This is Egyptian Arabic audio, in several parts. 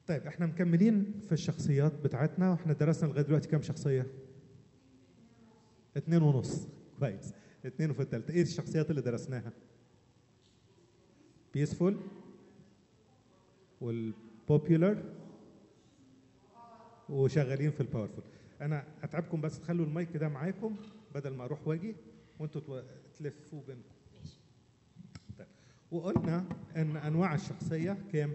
طيب احنا مكملين في الشخصيات بتاعتنا واحنا درسنا لغايه دلوقتي كام شخصيه؟ اتنين ونص كويس اتنين وفي التالتة ايه الشخصيات اللي درسناها؟ بيسفول والبوبيولار وشغالين في الباورفول انا اتعبكم بس تخلوا المايك ده معاكم بدل ما اروح واجي وانتوا تو- تلفوا بينكم طيب. وقلنا ان انواع الشخصيه كام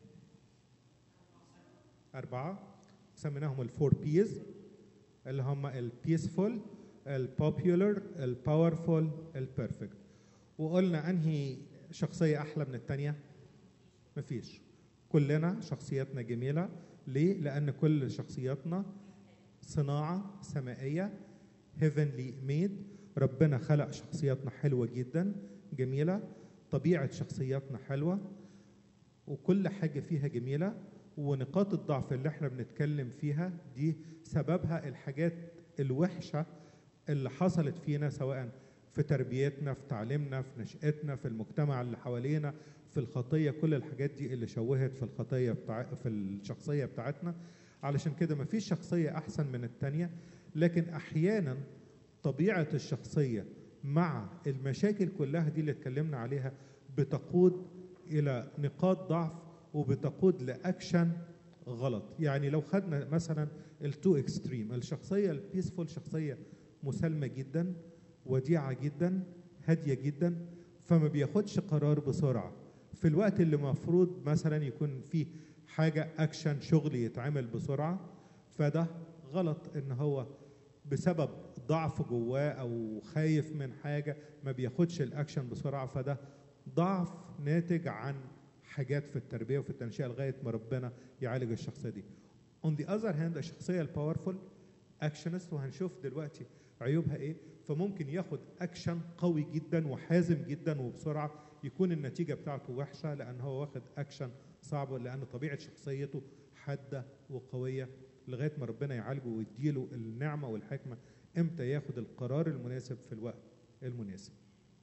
اربعه سميناهم الفور بيز اللي هم البيسفول البوبيولار الباورفول البيرفكت وقلنا انهي شخصيه احلى من الثانيه مفيش كلنا شخصياتنا جميله ليه لان كل شخصياتنا صناعه سمائيه heavenly made ربنا خلق شخصياتنا حلوه جدا جميله طبيعه شخصياتنا حلوه وكل حاجه فيها جميله ونقاط الضعف اللي احنا بنتكلم فيها دي سببها الحاجات الوحشه اللي حصلت فينا سواء في تربيتنا في تعليمنا في نشأتنا في المجتمع اللي حوالينا في الخطيه كل الحاجات دي اللي شوهت في الخطيه بتاع في الشخصيه بتاعتنا علشان كده ما فيش شخصيه احسن من التانيه لكن احيانا طبيعه الشخصيه مع المشاكل كلها دي اللي اتكلمنا عليها بتقود الى نقاط ضعف وبتقود لاكشن غلط يعني لو خدنا مثلا التو اكستريم الشخصيه البيسفول شخصيه مسالمه جدا وديعه جدا هاديه جدا فما بياخدش قرار بسرعه في الوقت اللي المفروض مثلا يكون فيه حاجه اكشن شغل يتعمل بسرعه فده غلط ان هو بسبب ضعف جواه او خايف من حاجه ما بياخدش الاكشن بسرعه فده ضعف ناتج عن حاجات في التربيه وفي التنشئه لغايه ما ربنا يعالج الشخصيه دي. On the other hand الشخصيه الباورفول اكشنست وهنشوف دلوقتي عيوبها ايه فممكن ياخد اكشن قوي جدا وحازم جدا وبسرعه يكون النتيجه بتاعته وحشه لان هو واخد اكشن صعب لان طبيعه شخصيته حاده وقويه لغايه ما ربنا يعالجه ويديله النعمه والحكمه امتى ياخد القرار المناسب في الوقت المناسب.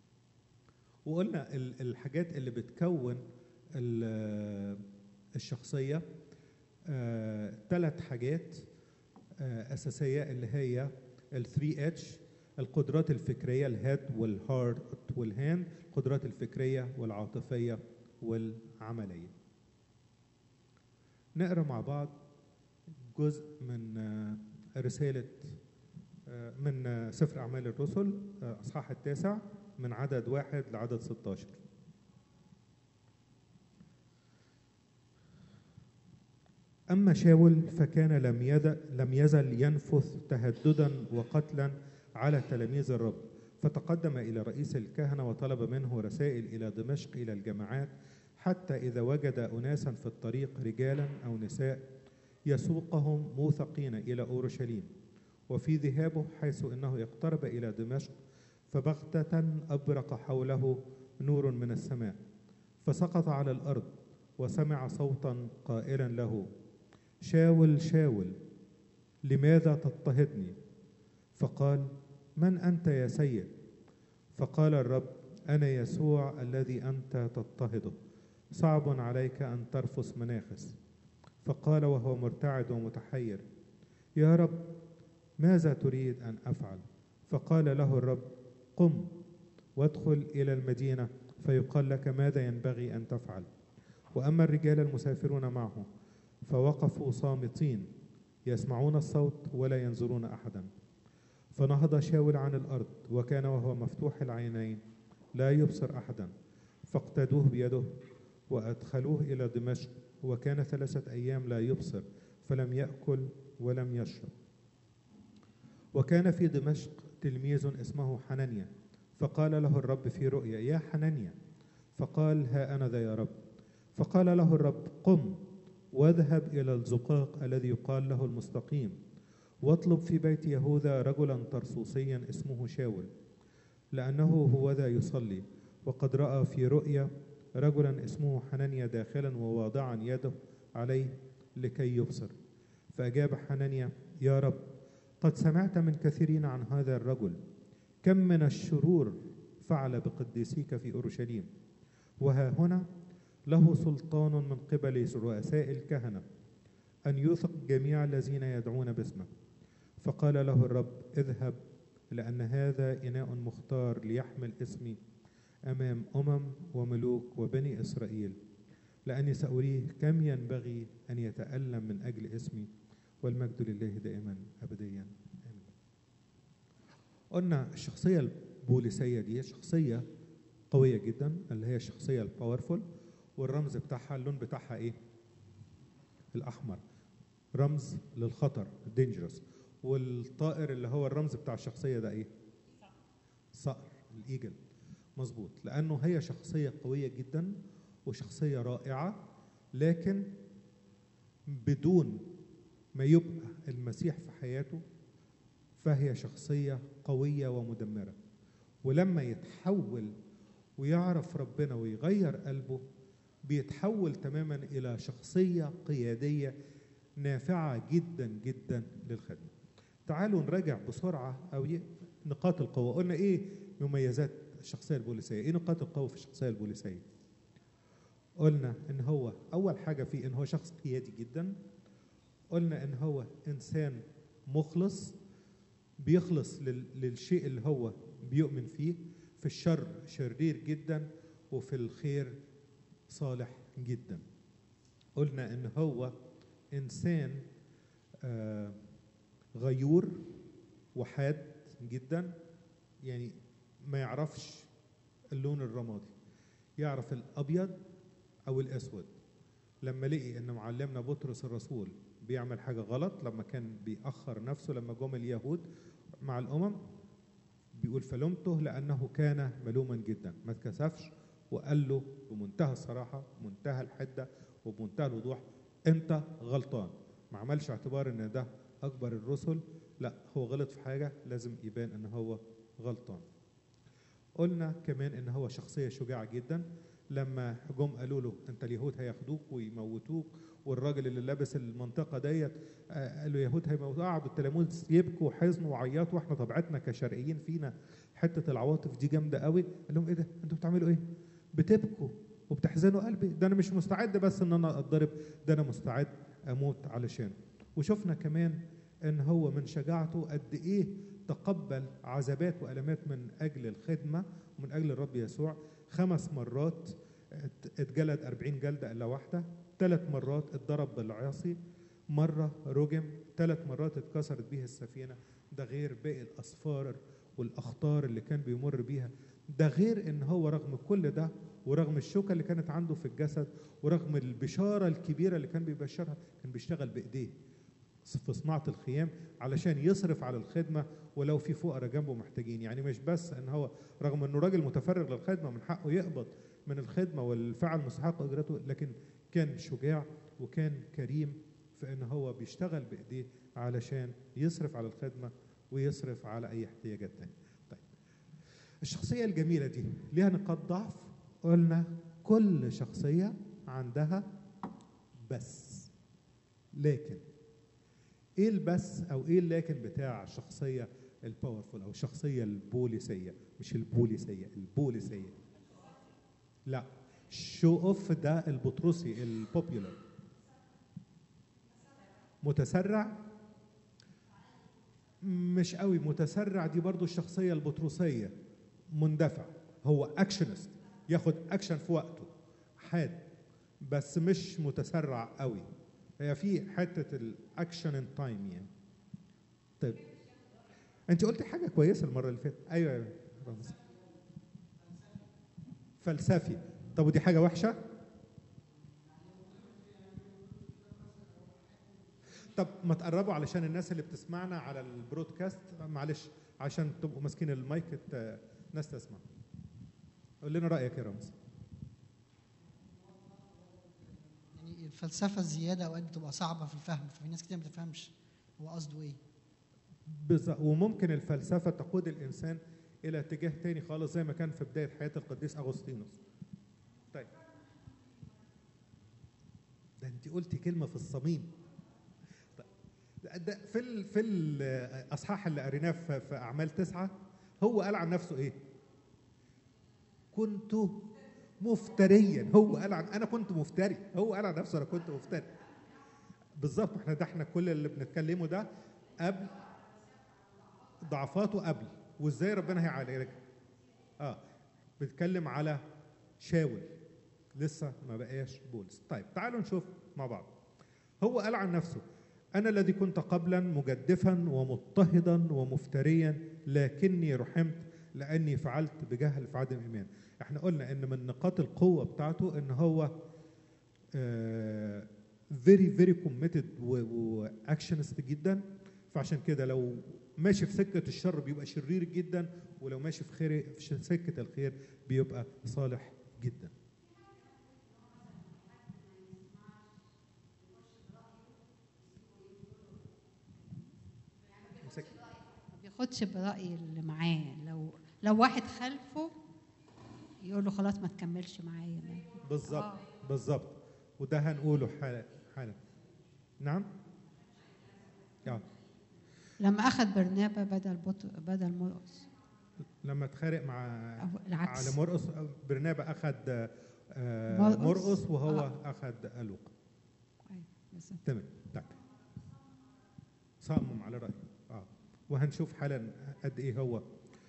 وقلنا ال- الحاجات اللي بتكون ال- الشخصيه ثلاث حاجات آه، اساسيه اللي هي ال 3 اتش القدرات الفكريه الهيد والهارت والهاند القدرات الفكريه والعاطفيه والعمليه نقرا مع بعض جزء من آه، رساله آه، من آه، سفر اعمال الرسل آه، اصحاح التاسع من عدد واحد لعدد 16 أما شاول فكان لم يد- لم يزل ينفث تهددا وقتلا على تلاميذ الرب فتقدم إلى رئيس الكهنة وطلب منه رسائل إلى دمشق إلى الجماعات حتى إذا وجد أناسا في الطريق رجالا أو نساء يسوقهم موثقين إلى أورشليم وفي ذهابه حيث إنه اقترب إلى دمشق فبغتة أبرق حوله نور من السماء فسقط على الأرض وسمع صوتا قائلا له شاول شاول لماذا تضطهدني فقال من انت يا سيد فقال الرب انا يسوع الذي انت تضطهده صعب عليك ان ترفس مناخس فقال وهو مرتعد ومتحير يا رب ماذا تريد ان افعل فقال له الرب قم وادخل الى المدينه فيقال لك ماذا ينبغي ان تفعل واما الرجال المسافرون معه فوقفوا صامتين يسمعون الصوت ولا ينظرون احدا فنهض شاول عن الارض وكان وهو مفتوح العينين لا يبصر احدا فاقتادوه بيده وادخلوه الى دمشق وكان ثلاثه ايام لا يبصر فلم ياكل ولم يشرب وكان في دمشق تلميذ اسمه حنانيا فقال له الرب في رؤيا يا حنانيا فقال ها انا ذا يا رب فقال له الرب قم واذهب الى الزقاق الذي يقال له المستقيم واطلب في بيت يهوذا رجلا ترسوسيا اسمه شاول لانه هو ذا يصلي وقد راى في رؤيا رجلا اسمه حنانيا داخلا وواضعا يده عليه لكي يبصر فاجاب حنانيا يا رب قد سمعت من كثيرين عن هذا الرجل كم من الشرور فعل بقديسيك في اورشليم وها هنا له سلطان من قبل رؤساء الكهنة أن يوثق جميع الذين يدعون باسمه فقال له الرب اذهب لأن هذا إناء مختار ليحمل اسمي أمام أمم وملوك وبني إسرائيل لأني سأريه كم ينبغي أن يتألم من أجل اسمي والمجد لله دائما أبديا آمين قلنا الشخصية البوليسية دي شخصية قوية جدا اللي هي الشخصية الباورفول والرمز بتاعها اللون بتاعها ايه؟ الأحمر رمز للخطر dangerous والطائر اللي هو الرمز بتاع الشخصية ده ايه؟ صقر الإيجل مظبوط لأنه هي شخصية قوية جدا وشخصية رائعة لكن بدون ما يبقى المسيح في حياته فهي شخصية قوية ومدمرة ولما يتحول ويعرف ربنا ويغير قلبه بيتحول تماما إلى شخصية قيادية نافعة جدا جدا للخدمة تعالوا نراجع بسرعة أو ي- نقاط القوة قلنا إيه مميزات الشخصية البوليسية إيه نقاط القوة في الشخصية البوليسية قلنا إن هو أول حاجة فيه إن هو شخص قيادي جدا قلنا إن هو إنسان مخلص بيخلص لل- للشيء اللي هو بيؤمن فيه في الشر شرير جدا وفي الخير صالح جدا قلنا ان هو انسان آه، غيور وحاد جدا يعني ما يعرفش اللون الرمادي يعرف الابيض او الاسود لما لقي ان معلمنا بطرس الرسول بيعمل حاجه غلط لما كان بيأخر نفسه لما جم اليهود مع الامم بيقول فلمته لانه كان ملوما جدا ما اتكسفش وقال له بمنتهى الصراحه بمنتهى الحده وبمنتهى الوضوح انت غلطان ما عملش اعتبار ان ده اكبر الرسل لا هو غلط في حاجه لازم يبان ان هو غلطان قلنا كمان ان هو شخصيه شجاعه جدا لما جم قالوا له انت اليهود هياخدوك ويموتوك والراجل اللي لابس المنطقه ديت آه، قالوا اليهود هيموتوك قعدوا التلاميذ يبكوا وحزنوا وعيطوا واحنا طبيعتنا كشرقيين فينا حته العواطف دي جامده قوي قال لهم ايه ده انتوا بتعملوا ايه بتبكوا وبتحزنوا قلبي ده انا مش مستعد بس ان انا اتضرب ده انا مستعد اموت علشانه وشفنا كمان ان هو من شجاعته قد ايه تقبل عذابات والامات من اجل الخدمه ومن اجل الرب يسوع خمس مرات ات- اتجلد 40 جلده الا واحده ثلاث مرات اتضرب بالعصي مره رجم ثلاث مرات اتكسرت بيه السفينه ده غير باقي الاسفار والاخطار اللي كان بيمر بيها ده غير ان هو رغم كل ده ورغم الشوكه اللي كانت عنده في الجسد ورغم البشاره الكبيره اللي كان بيبشرها كان بيشتغل بايديه في صناعه الخيام علشان يصرف على الخدمه ولو في فقراء جنبه محتاجين يعني مش بس ان هو رغم انه راجل متفرغ للخدمه من حقه يقبض من الخدمه والفعل مستحق اجرته لكن كان شجاع وكان كريم في ان هو بيشتغل بايديه علشان يصرف على الخدمه ويصرف على اي احتياجات تانية طيب الشخصيه الجميله دي ليها نقاط ضعف قلنا كل شخصيه عندها بس لكن ايه البس او ايه اللكن بتاع الشخصيه الباورفول او الشخصيه البوليسيه مش البوليسيه البوليسيه لا شو اوف ده البطرسي البوبيولار متسرع مش قوي متسرع دي برضو الشخصيه البطرسيه مندفع هو اكشنست ياخد اكشن في وقته حاد بس مش متسرع قوي هي في حته الاكشن ان تايم يعني طيب انت قلت حاجه كويسه المره اللي فاتت ايوه ايوه رمز. فلسفي طب ودي حاجه وحشه طب ما تقربوا علشان الناس اللي بتسمعنا على البرودكاست معلش عشان تبقوا ماسكين المايك ت- الناس تسمع قول لنا رايك يا رمز يعني الفلسفه الزياده اوقات بتبقى صعبه في الفهم ففي ناس كتير ما بتفهمش هو قصده ايه بالظبط وممكن الفلسفه تقود الانسان الى اتجاه تاني خالص زي ما كان في بدايه حياه القديس اغسطينوس طيب ده انت قلتي كلمه في الصميم طيب، ده- ده في ال في الاصحاح اللي قريناه في, في اعمال تسعه هو قال عن نفسه ايه؟ كنت مفتريا هو قال عن انا كنت مفتري هو قال عن نفسه انا كنت مفتري بالظبط احنا ده احنا كل اللي بنتكلمه ده قبل ضعفاته قبل وازاي ربنا هيعالجها اه بنتكلم على شاول لسه ما بقاش بولس طيب تعالوا نشوف مع بعض هو قال عن نفسه انا الذي كنت قبلا مجدفا ومضطهدا ومفتريا لكني رحمت لاني فعلت بجهل في عدم ايمان احنا قلنا ان من نقاط القوه بتاعته ان هو فيري فيري كوميتد واكشنست جدا فعشان كده لو ماشي في سكه الشر بيبقى شرير جدا ولو ماشي في خير في سكه الخير بيبقى صالح جدا امسك. ما بياخدش برأي اللي معاه لو لو واحد خلفه يقول له خلاص ما تكملش معايا بالظبط آه. بالظبط وده هنقوله حالا حالا نعم اه لما اخذ برنابا بدل بط... بدل مرقص لما اتخانق مع أو العكس على مرقص برنابا اخذ آه، مرقص. مرقص وهو آه. اخذ لوقا أيوة، بالظبط. تمام طيب صمم على رأيه اه وهنشوف حالا قد ايه هو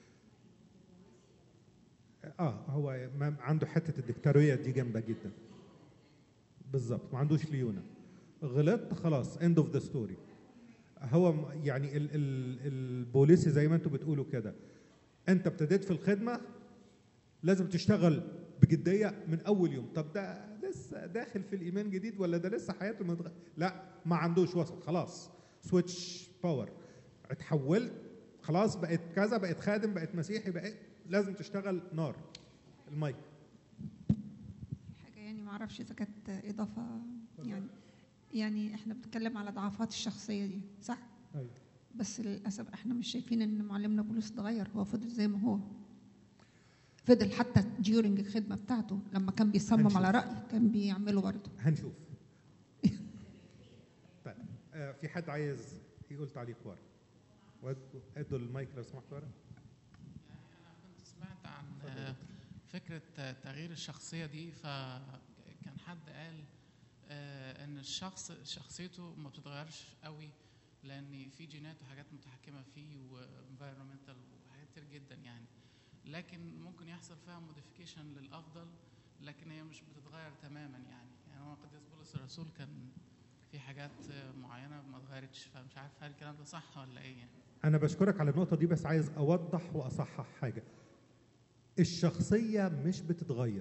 اه هو ما عنده حته الدكتوريه دي جامده جدا بالظبط ما عندوش ليونه غلطت خلاص اند اوف ذا ستوري هو م- يعني ال ال البوليسي زي ما انتم بتقولوا كده انت ابتديت في الخدمه لازم تشتغل بجديه من اول يوم طب ده لسه داخل في الايمان جديد ولا ده لسه حياته متغ... لا ما عندوش وسط خلاص سويتش باور اتحولت خلاص بقت كذا بقت خادم بقت مسيحي بقت لازم تشتغل نار المايك حاجة يعني ما اعرفش اذا كانت اضافة يعني يعني احنا بنتكلم على ضعفات الشخصية دي صح؟ أيوة. بس للاسف احنا مش شايفين ان معلمنا بولس اتغير هو فضل زي ما هو فضل حتى ديورنج الخدمة بتاعته لما كان بيصمم هنشوف. على رأي كان بيعمله برضه هنشوف طيب آه في حد عايز يقول تعليق ورا ود- ادوا المايك لو سمحت ورا أنا كنت سمعت عن آه، فكرة آه، تغيير الشخصية دي فكان حد قال آه، إن الشخص شخصيته ما بتتغيرش قوي لأن في جينات وحاجات متحكمة فيه وانفايرمنتال وحاجات كتير جدا يعني لكن ممكن يحصل فيها موديفيكيشن للأفضل لكن هي مش بتتغير تماما يعني يعني هو قديس بولس الرسول كان في حاجات آه، معينة ما اتغيرتش فمش عارف هل الكلام ده صح ولا إيه يعني انا بشكرك على النقطه دي بس عايز اوضح واصحح حاجه الشخصيه مش بتتغير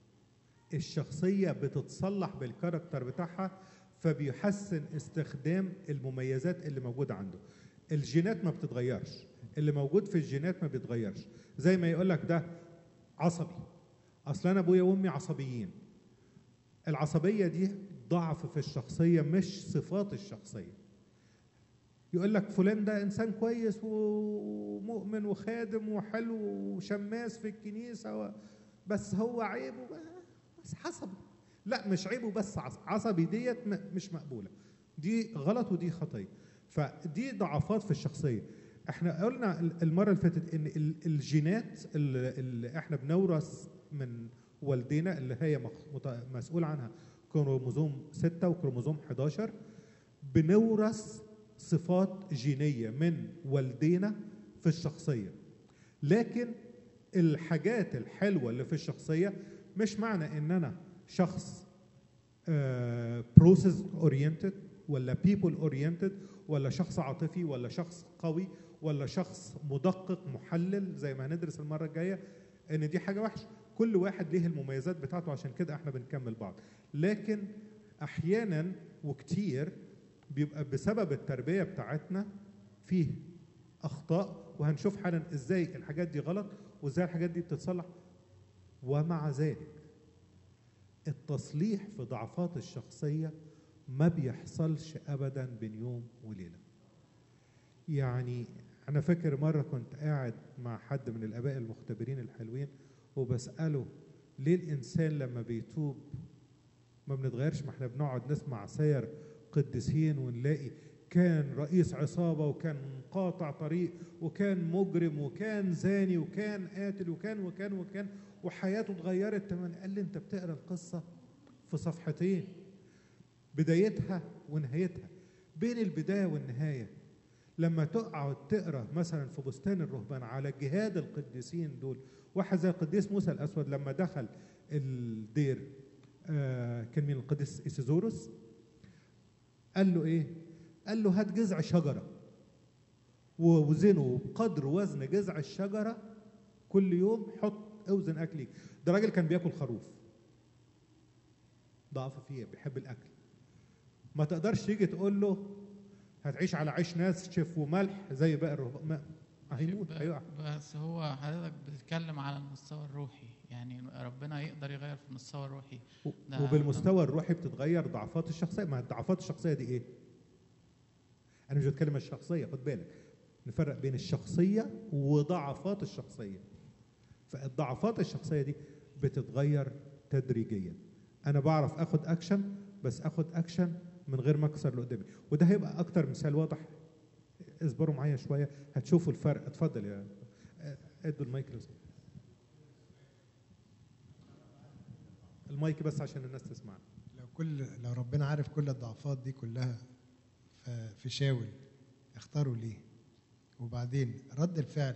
الشخصيه بتتصلح بالكاركتر بتاعها فبيحسن استخدام المميزات اللي موجوده عنده الجينات ما بتتغيرش اللي موجود في الجينات ما بيتغيرش زي ما يقول لك ده عصبي اصل انا ابويا وامي عصبيين العصبيه دي ضعف في الشخصيه مش صفات الشخصيه يقول لك فلان ده انسان كويس ومؤمن وخادم وحلو وشماس في الكنيسه و... بس هو عيبه بس عصبي لا مش عيبه بس عص- عصبي ديت م- مش مقبوله دي غلط ودي خطيه فدي ضعفات في الشخصيه احنا قلنا ال- المره اللي فاتت ان ال- الجينات اللي, اللي احنا بنورث من والدينا اللي هي مخ- مت- مسؤول عنها كروموزوم 6 وكروموزوم 11 بنورث صفات جينيه من والدينا في الشخصيه لكن الحاجات الحلوه اللي في الشخصيه مش معنى ان انا شخص بروسيس اورينتد ولا بيبل اورينتد ولا شخص عاطفي ولا شخص قوي ولا شخص مدقق محلل زي ما هندرس المره الجايه ان دي حاجه وحشه كل واحد ليه المميزات بتاعته عشان كده احنا بنكمل بعض لكن احيانا وكتير بيبقى بسبب التربيه بتاعتنا فيه اخطاء وهنشوف حالا ازاي الحاجات دي غلط وازاي الحاجات دي بتتصلح ومع ذلك التصليح في ضعفات الشخصيه ما بيحصلش ابدا بين يوم وليله يعني انا فاكر مره كنت قاعد مع حد من الاباء المختبرين الحلوين وبساله ليه الانسان لما بيتوب ما بنتغيرش ما احنا بنقعد نسمع سير قديسين ونلاقي كان رئيس عصابه وكان قاطع طريق وكان مجرم وكان زاني وكان قاتل وكان وكان وكان وحياته اتغيرت تماما قال لي انت بتقرا القصه في صفحتين بدايتها ونهايتها بين البدايه والنهايه لما تقعد تقرا مثلا في بستان الرهبان على جهاد القديسين دول واحد زي القديس موسى الاسود لما دخل الدير آه كان مين القديس ايسيزوروس قال له ايه قال له هات جذع شجره ووزنه بقدر وزن جذع الشجره كل يوم حط اوزن اكلك ده راجل كان بياكل خروف ضعف فيه بيحب الاكل ما تقدرش تيجي تقول له هتعيش على عيش ناس شف وملح زي باقي الرهبان ما- هيموت ب- هيقع بس هو حضرتك بتتكلم على المستوى الروحي يعني ربنا يقدر يغير في المستوى الروحي و- ده- وبالمستوى الروحي بتتغير ضعفات الشخصيه ما الضعفات الشخصيه دي ايه انا مش بتكلم عن الشخصيه خد بالك نفرق بين الشخصيه وضعفات الشخصيه فالضعفات الشخصيه دي بتتغير تدريجيا انا بعرف اخد اكشن بس اخد اكشن من غير ما اكسر اللي قدامي وده هيبقى اكتر مثال واضح اصبروا معايا شويه هتشوفوا الفرق اتفضل يا ادوا المايك لو سمحت. المايك بس عشان الناس تسمع لو كل لو ربنا عارف كل الضعفات دي كلها ف- في شاول اختاروا ليه وبعدين رد الفعل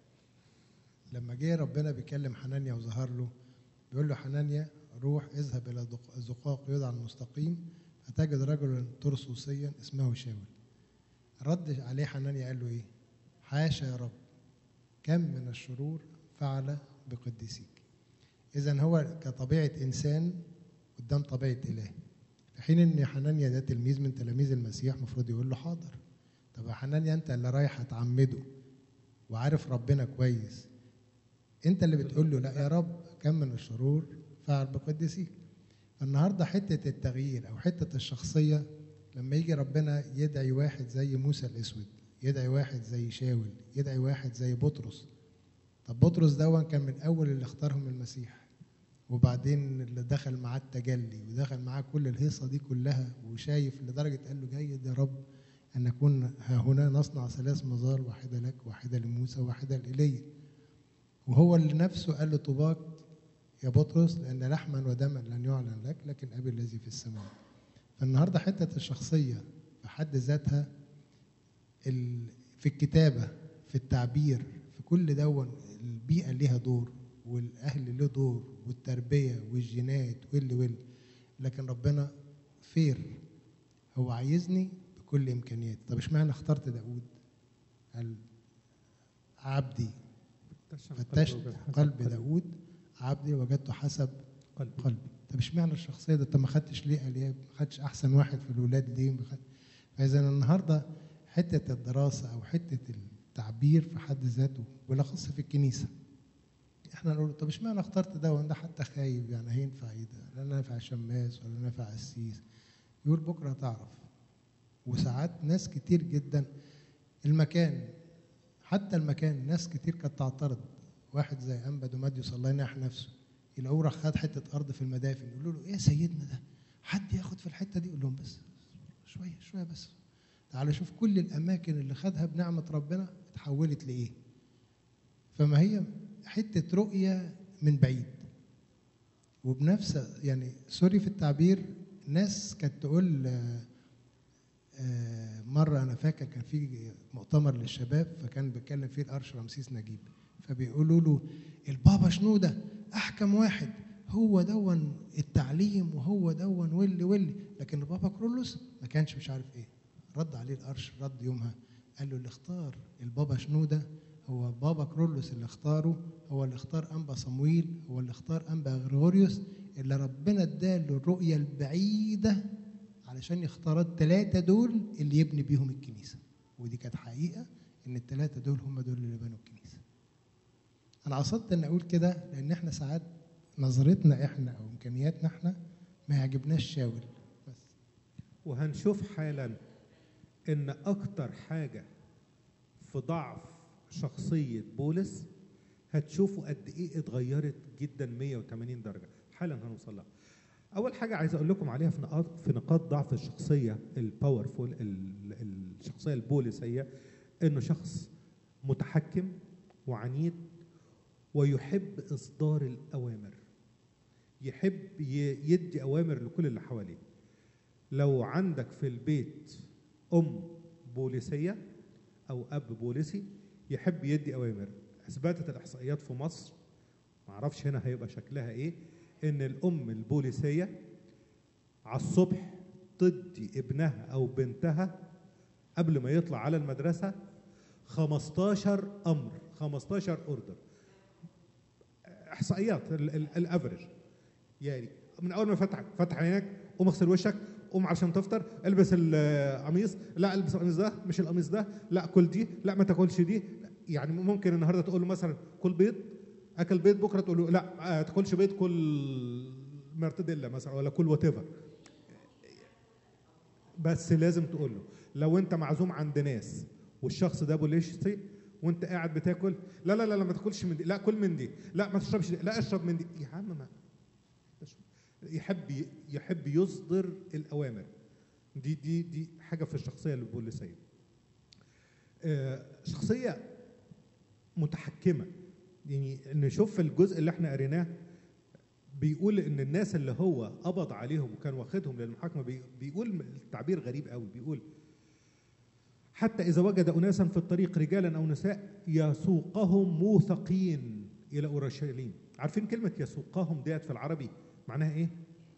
لما جه ربنا بيكلم حنانيا وظهر له بيقول له حنانيا روح اذهب الى دق- زقاق يدعى المستقيم فتجد رجلا ترسوسيا اسمه شاول رد عليه حنانيا قال له ايه حاشا يا رب كم من الشرور فعل بقديسيك اذا هو كطبيعه انسان قدام طبيعه اله في حين ان حنانيا ده تلميذ من تلاميذ المسيح المفروض يقول له حاضر طب يا حنانيا انت اللي رايح هتعمده وعارف ربنا كويس انت اللي بتقول له لا يا رب كم من الشرور فعل بقدسيك فالنهارده حته التغيير او حته الشخصيه لما يجي ربنا يدعي واحد زي موسى الاسود يدعي واحد زي شاول يدعي واحد زي بطرس طب بطرس ده كان من اول اللي اختارهم المسيح وبعدين اللي دخل معاه التجلي ودخل معاه كل الهيصه دي كلها وشايف لدرجه قال له جيد يا رب ان نكون ها هنا نصنع ثلاث مظال واحده لك واحده لموسى واحده لايليا وهو اللي نفسه قال له طوباك يا بطرس لان لحما ودما لن يعلن لك لكن ابي الذي في السماء فالنهارده حته الشخصيه في حد ذاتها ال- في الكتابه في التعبير في كل دون البيئه ليها دور والاهل له دور والتربيه والجينات واللي واللي لكن ربنا فير هو عايزني بكل امكانياتي طب اشمعنى اخترت داود قال عبدي فتشت قلب داود عبدي وجدته حسب قلب قلبي طب اشمعنى الشخصيه ده طب ما خدتش ليه الياب ما خدتش احسن واحد في الولاد ليه ما خد... فاذا النهارده حته الدراسه او حته التعبير في حد ذاته بالاخص في الكنيسه احنا نقول طب اشمعنى اخترت ده وان ده حتى خايب يعني هينفع ايه ده لا نافع شماس ولا نافع قسيس يقول بكره تعرف وساعات ناس كتير جدا المكان حتى المكان ناس كتير كانت تعترض واحد زي انبا دوماديوس الله ينح نفسه يلاقوه راح خد حته ارض في المدافن يقولوا له ايه يا سيدنا ده حد ياخد في الحته دي يقول لهم بس شويه شويه بس تعالوا شوف كل الاماكن اللي خدها بنعمه ربنا اتحولت لايه فما هي حته رؤيه من بعيد وبنفس يعني سوري في التعبير ناس كانت تقول آه، آه، مره انا فاكر كان في مؤتمر للشباب فكان بيتكلم فيه الارش رمسيس نجيب فبيقولوا له البابا شنوده احكم واحد هو دون التعليم وهو دون واللي واللي لكن البابا كرولوس ما كانش مش عارف ايه رد عليه الارش رد يومها قال له اللي اختار البابا شنوده هو بابا كرولوس اللي اختاره هو اللي اختار انبا صمويل هو اللي اختار انبا غريغوريوس اللي ربنا اداله الرؤيه البعيده علشان يختار الثلاثه دول اللي يبني بيهم الكنيسه ودي كانت حقيقه ان الثلاثه دول هم دول اللي بنوا الكنيسه انا قصدت ان اقول كده لان احنا ساعات نظرتنا احنا او امكانياتنا احنا ما يعجبناش شاول بس وهنشوف حالا ان اكتر حاجه في ضعف شخصيه بولس هتشوفوا قد ايه اتغيرت جدا 180 درجه حالا هنوصل لها اول حاجه عايز اقول لكم عليها في نقاط في نقاط ضعف الشخصيه الباورفول ال- الشخصيه البوليسيه انه شخص متحكم وعنيد ويحب اصدار الاوامر يحب ي- يدي اوامر لكل اللي حواليه لو عندك في البيت ام بوليسيه او اب بوليسي يحب يدي اوامر اثبتت الاحصائيات في مصر معرفش هنا هيبقى شكلها ايه ان الام البوليسيه على الصبح تدي ابنها او بنتها قبل ما يطلع على المدرسه 15 امر 15 اوردر احصائيات ال- ال- الافرج يعني من اول ما فتح فتح عينك قوم اغسل وشك قوم علشان تفطر البس القميص لا البس القميص ده مش القميص ده لا كل دي لا ما تاكلش دي يعني ممكن النهارده تقول له مثلا كل بيض اكل بيض بكره تقول له لا ما تاكلش بيض كل مرتديلا مثلا ولا كل وات بس لازم تقول له لو انت معزوم عند ناس والشخص ده بوليشتي وانت قاعد بتاكل لا لا لا لا ما تاكلش من دي لا كل من دي لا ما تشربش دي لا اشرب من دي يا عم ما يحب يحب يصدر الاوامر دي دي دي حاجه في الشخصيه البوليسيه آه، شخصيه متحكمه يعني نشوف في الجزء اللي احنا قريناه بيقول ان الناس اللي هو قبض عليهم وكان واخدهم للمحاكمه بي- بيقول التعبير غريب قوي بيقول حتى اذا وجد اناسا في الطريق رجالا او نساء يسوقهم موثقين الى اورشليم عارفين كلمه يسوقهم ديت في العربي معناها ايه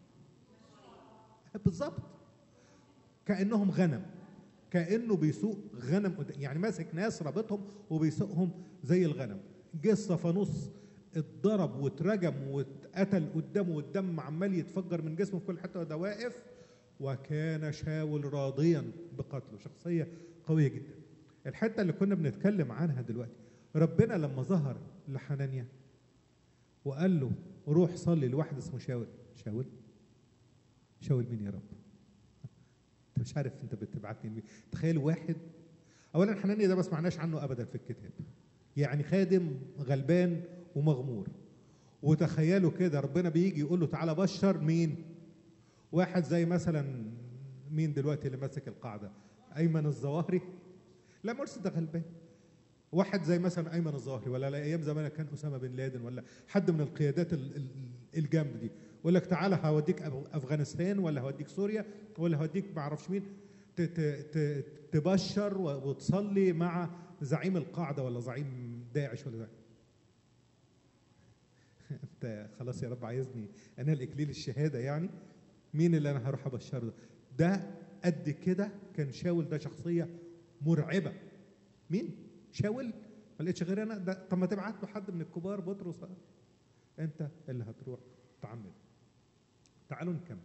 بالظبط كانهم غنم كانه بيسوق غنم قدام يعني ماسك ناس رابطهم وبيسوقهم زي الغنم جه الصفانوس اتضرب واترجم واتقتل قدامه والدم عمال يتفجر من جسمه في كل حته وده واقف وكان شاول راضيا بقتله شخصيه قويه جدا الحته اللي كنا بنتكلم عنها دلوقتي ربنا لما ظهر لحنانيا وقال له روح صلي لواحد اسمه شاول شاول شاول مين يا رب انت مش عارف انت بتبعتني لمين تخيل واحد اولا حنانيا ده ما سمعناش عنه ابدا في الكتاب يعني خادم غلبان ومغمور وتخيلوا كده ربنا بيجي يقول له تعالى بشر مين واحد زي مثلا مين دلوقتي اللي ماسك القاعده ايمن الظواهري لا مرسي ده غلبان واحد زي مثلا ايمن الظاهري ولا لا ايام زمان كان اسامه بن لادن ولا حد من القيادات ال- ال- الجامده دي يقول لك تعالى هوديك أف- افغانستان ولا هوديك سوريا ولا هوديك ما اعرفش مين ت- ت- ت- تبشر و- وتصلي مع زعيم القاعده ولا زعيم داعش ولا زعيم انت خلاص يا رب عايزني انال اكليل الشهاده يعني مين اللي انا هروح ابشره ده ده قد كده كان شاول ده شخصيه مرعبه مين شاول ما لقيتش غير انا ده طب ما تبعت له حد من الكبار بطرس انت اللي هتروح تعمل تعالوا نكمل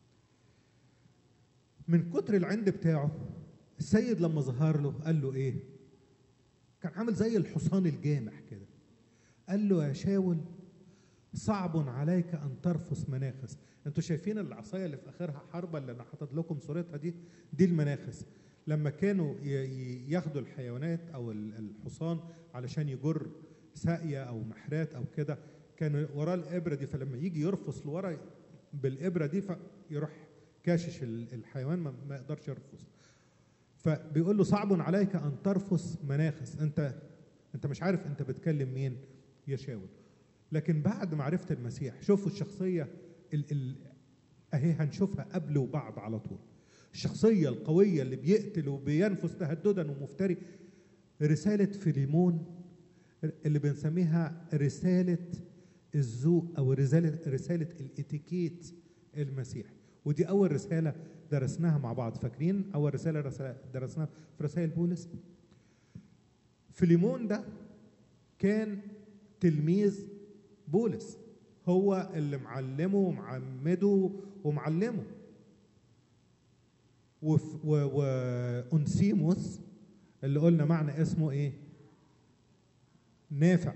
من كتر العند بتاعه السيد لما ظهر له قال له ايه كان عامل زي الحصان الجامح كده قال له يا شاول صعب عليك ان ترفس مناخس انتوا شايفين العصايه اللي في اخرها حربه اللي انا حاطط لكم صورتها دي دي المناخس لما كانوا ي- ي- ياخدوا الحيوانات او ال- الحصان علشان يجر ساقيه او محرات او كده كان وراه الابره دي فلما يجي يرفس لورا بالابره دي فيروح كاشش ال- الحيوان ما ما يقدرش يرفس فبيقول له صعب عليك ان ترفس مناخس انت انت مش عارف انت بتكلم مين يا شاول لكن بعد معرفه المسيح شوفوا الشخصيه ال ال اهي هنشوفها قبل وبعد على طول الشخصيه القويه اللي بيقتل وبينفس تهددا ومفتري رساله فيليمون اللي بنسميها رساله الذوق او رساله رساله الاتيكيت المسيح ودي اول رساله درسناها مع بعض فاكرين اول رساله رسالة درسناها في رسائل بولس فيليمون ده كان تلميذ بولس هو اللي معلمه ومعمده ومعلمه وف- و- وأنسيموس اللي قلنا معنى اسمه ايه نافع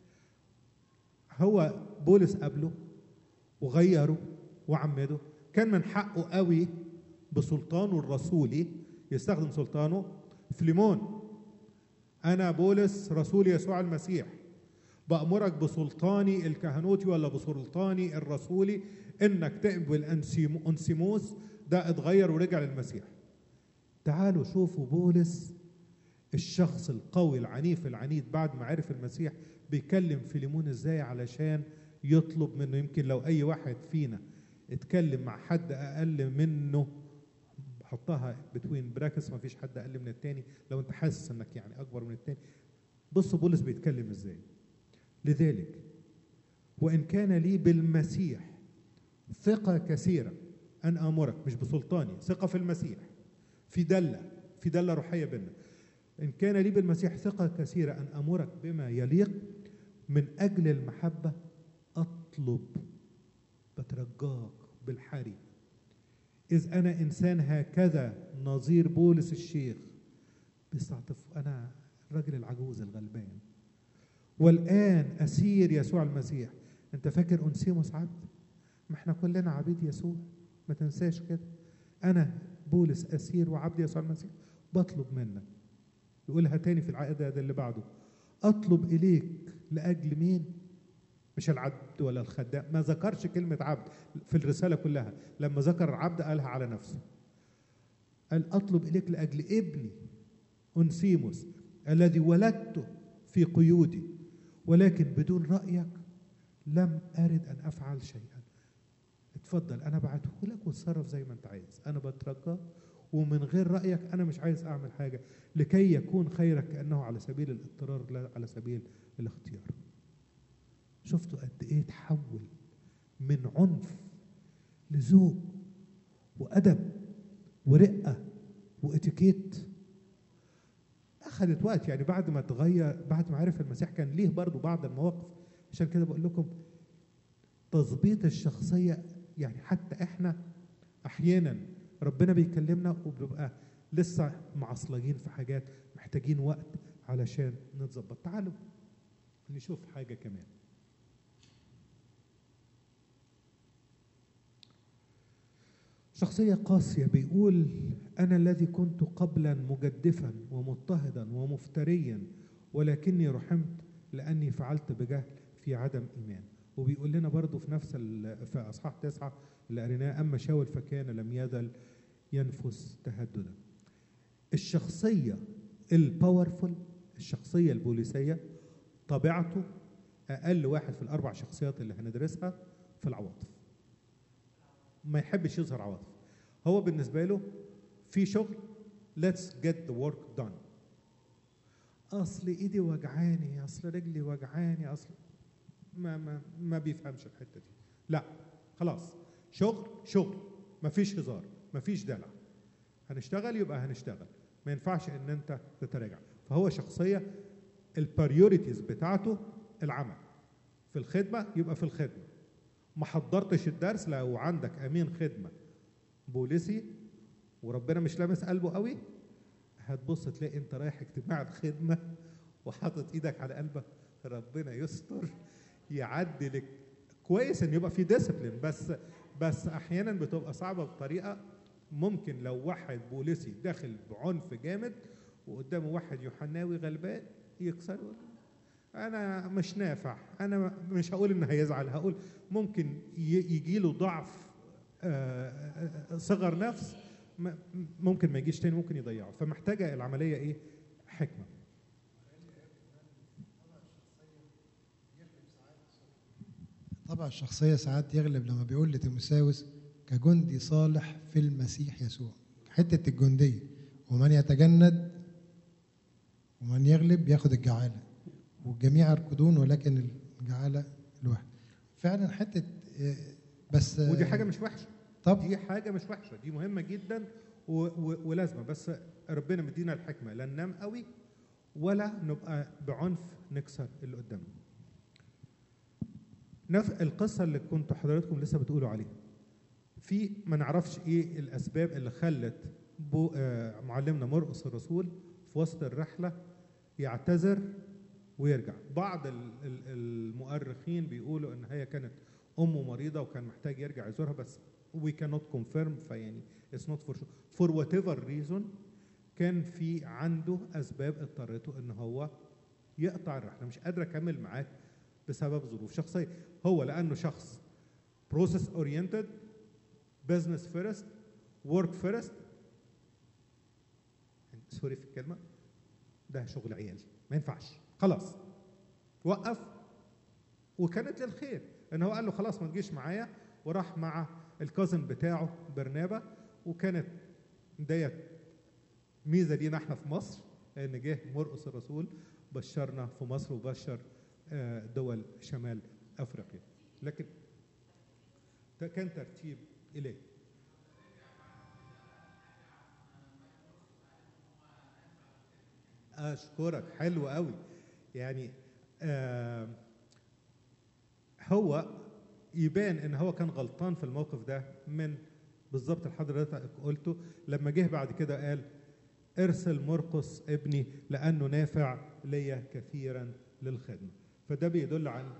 هو بولس قبله وغيره وعمده كان من حقه قوي بسلطانه الرسولي يستخدم سلطانه فليمون انا بولس رسول يسوع المسيح بأمرك بسلطاني الكهنوتي ولا بسلطاني الرسولي انك تقبل أنسيمو- انسيموس ده اتغير ورجع للمسيح تعالوا شوفوا بولس الشخص القوي العنيف العنيد بعد ما عرف المسيح بيكلم فيليمون ازاي علشان يطلب منه يمكن لو اي واحد فينا اتكلم مع حد اقل منه حطها بتوين براكس ما فيش حد اقل من التاني لو انت حاسس انك يعني اكبر من التاني بص بولس بيتكلم ازاي لذلك وان كان لي بالمسيح ثقه كثيره ان امرك مش بسلطاني ثقه في المسيح في دله في دله روحيه بينا ان كان لي بالمسيح ثقه كثيره ان امرك بما يليق من اجل المحبه اطلب بترجاك بالحري إذ أنا إنسان هكذا نظير بولس الشيخ بيستعطف أنا الراجل العجوز الغلبان والآن أسير يسوع المسيح أنت فاكر أنسيموس عبد؟ ما احنا كلنا عبيد يسوع ما تنساش كده أنا بولس أسير وعبد يسوع المسيح بطلب منك يقولها تاني في العقد اللي بعده أطلب إليك لأجل مين؟ مش العبد ولا الخدام ما ذكرش كلمة عبد في الرسالة كلها لما ذكر العبد قالها على نفسه قال أطلب إليك لأجل ابني أنسيموس الذي ولدته في قيودي ولكن بدون رأيك لم أرد أن أفعل شيئا اتفضل أنا بعته لك وتصرف زي ما أنت عايز أنا بترجاك ومن غير رأيك أنا مش عايز أعمل حاجة لكي يكون خيرك كأنه على سبيل الاضطرار لا على سبيل الاختيار شفتوا قد ايه تحول من عنف لذوق وادب ورقه واتيكيت اخذت وقت يعني بعد ما تغير بعد ما عرف المسيح كان ليه برضو بعض المواقف عشان كده بقول لكم تظبيط الشخصيه يعني حتى احنا احيانا ربنا بيكلمنا وبنبقى لسه معصلجين في حاجات محتاجين وقت علشان نتظبط تعالوا نشوف حاجه كمان شخصية قاسية بيقول أنا الذي كنت قبلا مجدفا ومضطهدا ومفتريا ولكني رحمت لأني فعلت بجهل في عدم إيمان وبيقول لنا برضو في نفس ال- في أصحاح تسعة اللي قريناه أما شاول فكان لم يزل ينفس تهددا الشخصية الباورفul الشخصية البوليسية طبيعته أقل واحد في الأربع شخصيات اللي هندرسها في العواطف ما يحبش يظهر عواطف هو بالنسبه له في شغل let's get the work done اصل ايدي وجعاني اصل رجلي وجعاني اصل ما ما ما بيفهمش الحته دي لا خلاص شغل شغل ما فيش هزار ما فيش دلع هنشتغل يبقى هنشتغل ما ينفعش ان انت تتراجع فهو شخصيه البريوريتيز بتاعته العمل في الخدمه يبقى في الخدمه ما حضرتش الدرس لو عندك امين خدمه بوليسي وربنا مش لامس قلبه قوي هتبص تلاقي انت رايح اجتماع الخدمه وحاطط ايدك على قلبك ربنا يستر يعدي لك كويس ان يبقى في ديسيبلين بس بس احيانا بتبقى صعبه بطريقه ممكن لو واحد بوليسي داخل بعنف جامد وقدامه واحد يوحناوي غلبان يكسره انا مش نافع انا مش هقول ان هيزعل هقول ممكن يجي له ضعف آه، آه، صغر نفس م- ممكن ما يجيش تاني ممكن يضيعه فمحتاجه العمليه ايه حكمه طبع الشخصية ساعات يغلب لما بيقول لتيموساوس كجندي صالح في المسيح يسوع حتة الجندية ومن يتجند ومن يغلب ياخد الجعالة والجميع يركضون ولكن الجعالة الواحد فعلا حتة آه، بس آه، ودي حاجه مش وحشه طب دي حاجه مش وحشه دي مهمه جدا و- و- ولازمه بس ربنا مدينا الحكمه لا ننام قوي ولا نبقى بعنف نكسر اللي قدامنا نفس القصه اللي كنتوا حضراتكم لسه بتقولوا عليها في ما نعرفش ايه الاسباب اللي خلت بو آه معلمنا مرقس الرسول في وسط الرحله يعتذر ويرجع بعض ال- ال- المؤرخين بيقولوا ان هي كانت امه مريضه وكان محتاج يرجع يزورها بس we cannot confirm فيعني it's not for sure for whatever reason كان في عنده اسباب اضطرته ان هو يقطع الرحله مش قادر اكمل معاك بسبب ظروف شخصيه هو لانه شخص process oriented business first work first سوري في الكلمه ده شغل عيال ما ينفعش خلاص وقف وكانت للخير ان هو قال له خلاص ما تجيش معايا وراح مع الكازن بتاعه برنابا وكانت ديت ميزه لينا احنا في مصر ان جه مرقس الرسول بشرنا في مصر وبشر آه، دول شمال افريقيا لكن ده كان ترتيب الهي اشكرك حلو قوي يعني آه هو يبان ان هو كان غلطان في الموقف ده من بالظبط اللي حضرتك قلته لما جه بعد كده قال ارسل مرقس ابني لانه نافع ليا كثيرا للخدمه فده بيدل عن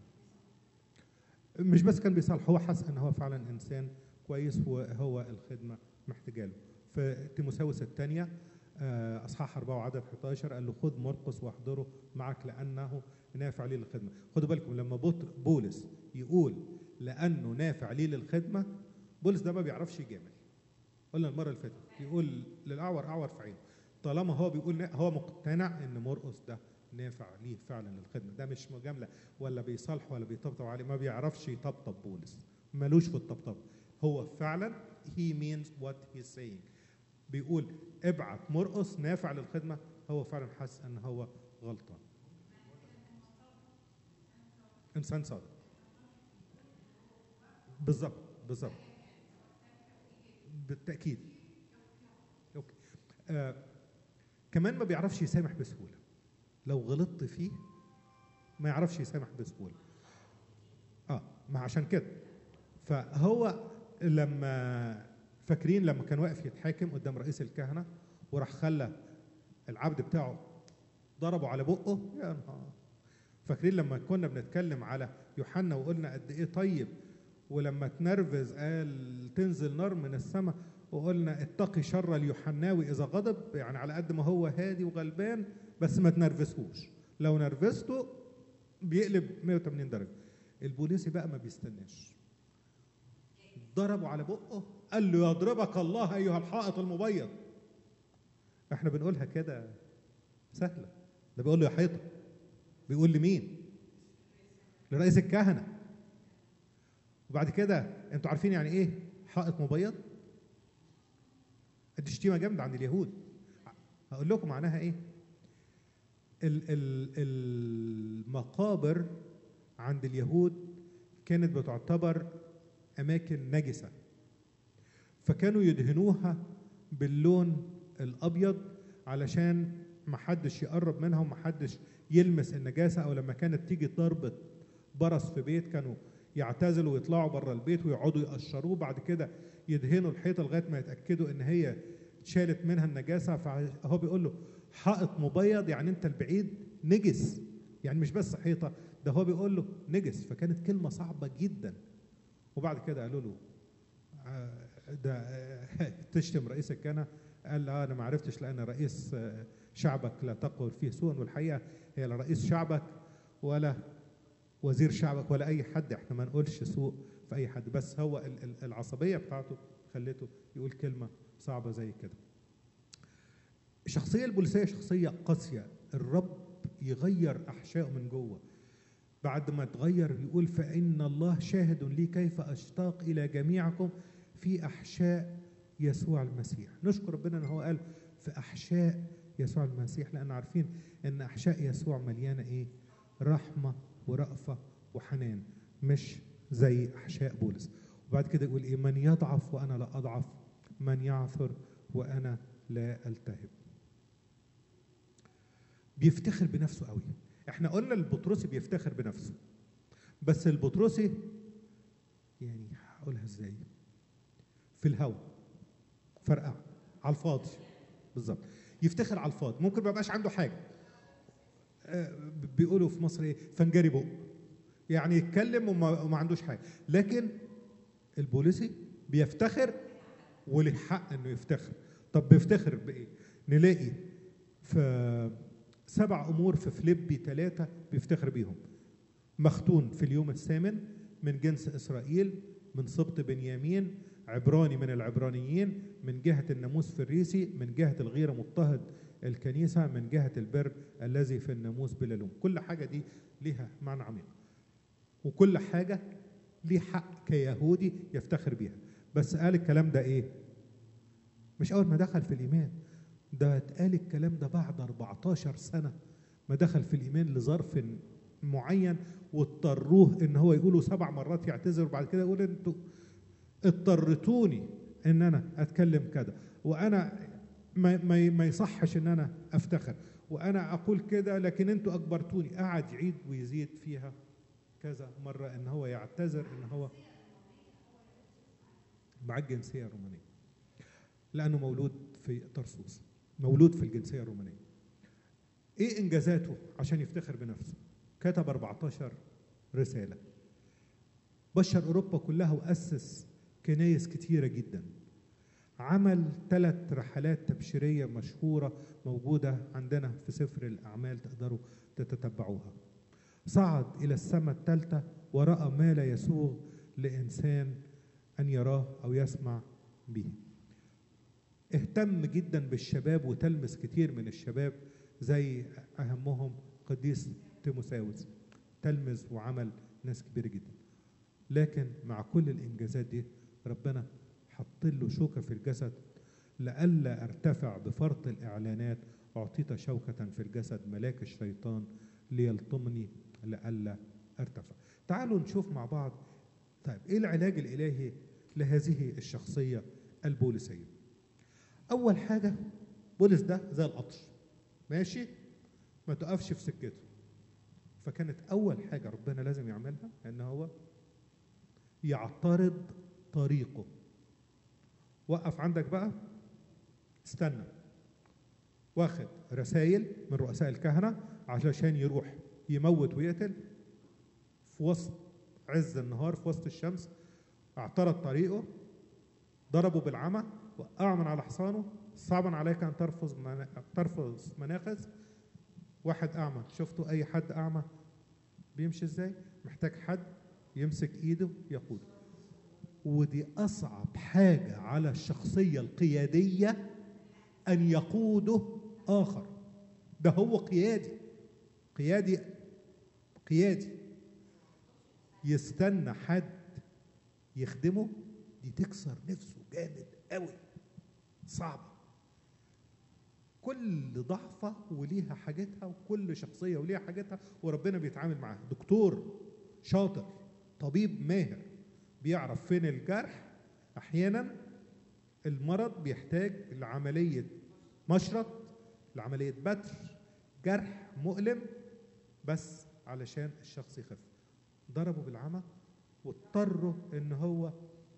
مش بس كان بيصالح هو حس ان هو فعلا انسان كويس وهو الخدمه محتاجه له في تيموساوس الثانيه آه، اصحاح 4 وعدد 11 قال له خذ مرقس واحضره معك لانه نافع لي للخدمه خدوا بالكم لما بطر بولس يقول لانه نافع لي للخدمه بولس ده ما بيعرفش يجامل قلنا المره اللي فاتت يقول للاعور اعور في عينه طالما هو بيقول نا- هو مقتنع ان مرقس ده نافع ليه فعلا للخدمه ده مش مجامله ولا بيصالح ولا بيطبطب عليه ما بيعرفش يطبطب بولس ملوش في الطبطب هو فعلا he means what he's saying بيقول ابعت مرقس نافع للخدمه هو فعلا حاسس ان هو غلطان انسان صادق بالظبط بالظبط بالتاكيد اوكي آه كمان ما بيعرفش يسامح بسهوله لو غلطت فيه ما يعرفش يسامح بسهوله اه ما عشان كده فهو لما فاكرين لما كان واقف يتحاكم قدام رئيس الكهنه وراح خلى العبد بتاعه ضربه على بقه يا نهار فاكرين لما كنا بنتكلم على يوحنا وقلنا قد ايه طيب ولما تنرفز قال تنزل نار من السماء وقلنا اتقي شر اليوحناوي اذا غضب يعني على قد ما هو هادي وغلبان بس ما تنرفزهوش لو نرفزته بيقلب 180 درجه البوليسي بقى ما بيستناش ضربه على بقه قال له يضربك الله ايها الحائط المبيض احنا بنقولها كده سهله ده بيقول له يا حيطه بيقول لمين لرئيس الكهنه وبعد كده انتوا عارفين يعني ايه حائط مبيض دي شتيمه جامده عند اليهود هقول لكم معناها ايه ال- ال- المقابر عند اليهود كانت بتعتبر اماكن نجسه فكانوا يدهنوها باللون الابيض علشان محدش يقرب منها ومحدش يلمس النجاسه او لما كانت تيجي ضربه برص في بيت كانوا يعتزلوا ويطلعوا بره البيت ويقعدوا يقشروه بعد كده يدهنوا الحيطه لغايه ما يتاكدوا ان هي شالت منها النجاسه فهو بيقول له حائط مبيض يعني انت البعيد نجس يعني مش بس حيطه ده هو بيقول له نجس فكانت كلمه صعبه جدا وبعد كده قالوا له آه، ده آه، تشتم رئيس الكهنه قال لا انا ما عرفتش لان رئيس آه، شعبك لا تقول فيه سوء والحقيقه هي لا رئيس شعبك ولا وزير شعبك ولا اي حد احنا ما نقولش سوء في اي حد بس هو ال- ال- العصبيه بتاعته خلته يقول كلمه صعبه زي كده الشخصيه البوليسيه شخصيه قاسيه الرب يغير احشائه من جوه بعد ما تغير يقول فإن الله شاهد لي كيف أشتاق إلى جميعكم في أحشاء يسوع المسيح نشكر ربنا أن هو قال في أحشاء يسوع المسيح لأن عارفين أن أحشاء يسوع مليانة إيه رحمة ورأفة وحنان مش زي أحشاء بولس وبعد كده يقول إيه من يضعف وأنا لا أضعف من يعثر وأنا لا ألتهب بيفتخر بنفسه قوي احنا قلنا البطرسي بيفتخر بنفسه بس البطرسي يعني هقولها ازاي في الهوا فرقع على الفاضي بالظبط يفتخر على الفاضي ممكن ما يبقاش عنده حاجه آه، بيقولوا في مصر ايه فنجري بق يعني يتكلم وما, وما عندوش حاجه لكن البوليسي بيفتخر وليه حق انه يفتخر طب بيفتخر بايه نلاقي في سبع امور في فليبي ثلاثه بيفتخر بيهم مختون في اليوم الثامن من جنس اسرائيل من سبط بنيامين عبراني من العبرانيين من جهة الناموس فريسي من جهة الغير مضطهد الكنيسة من جهة البر الذي في الناموس بلا لوم كل حاجة دي ليها معنى عميق وكل حاجة ليه حق كيهودي يفتخر بيها بس قال الكلام ده ايه مش اول ما دخل في الايمان ده اتقال الكلام ده بعد 14 سنة ما دخل في الايمان لظرف معين واضطروه ان هو يقولوا سبع مرات يعتذر وبعد كده يقول انتوا اضطرتوني ان انا اتكلم كده وانا ما, ما, ما يصحش ان انا افتخر وانا اقول كده لكن انتوا اجبرتوني قعد يعيد ويزيد فيها كذا مره ان هو يعتذر ان هو مع الجنسيه الرومانيه لانه مولود في طرسوس مولود في الجنسيه الرومانيه ايه انجازاته عشان يفتخر بنفسه كتب 14 رساله بشر اوروبا كلها واسس كنايس كتيره جدا عمل ثلاث رحلات تبشيريه مشهوره موجوده عندنا في سفر الاعمال تقدروا تتتبعوها صعد الى السماء الثالثه وراى ما لا يسوغ لانسان ان يراه او يسمع به اهتم جدا بالشباب وتلمس كتير من الشباب زي اهمهم قديس تيموساوس تلمذ وعمل ناس كبيره جدا لكن مع كل الانجازات دي ربنا حط له شوكه في الجسد لئلا ارتفع بفرط الاعلانات اعطيت شوكه في الجسد ملاك الشيطان ليلطمني لئلا ارتفع تعالوا نشوف مع بعض طيب ايه العلاج الالهي لهذه الشخصيه البوليسيه اول حاجه بولس ده زي القطر ماشي ما تقفش في سكته فكانت اول حاجه ربنا لازم يعملها ان هو يعترض طريقه وقف عندك بقى استنى واخد رسائل من رؤساء الكهنه علشان يروح يموت ويقتل في وسط عز النهار في وسط الشمس اعترض طريقه ضربه بالعمى وقعه من على حصانه صعبا عليك ان ترفض منا... ترفض مناخذ واحد اعمى شفتوا اي حد اعمى بيمشي ازاي محتاج حد يمسك ايده يقوده ودي اصعب حاجه على الشخصيه القياديه ان يقوده اخر ده هو قيادي قيادي قيادي يستنى حد يخدمه دي تكسر نفسه جامد قوي صعبه كل ضعفة وليها حاجتها وكل شخصية وليها حاجتها وربنا بيتعامل معاها دكتور شاطر طبيب ماهر بيعرف فين الجرح أحيانا المرض بيحتاج لعملية مشرط لعملية بتر جرح مؤلم بس علشان الشخص يخف ضربه بالعمى واضطروا ان هو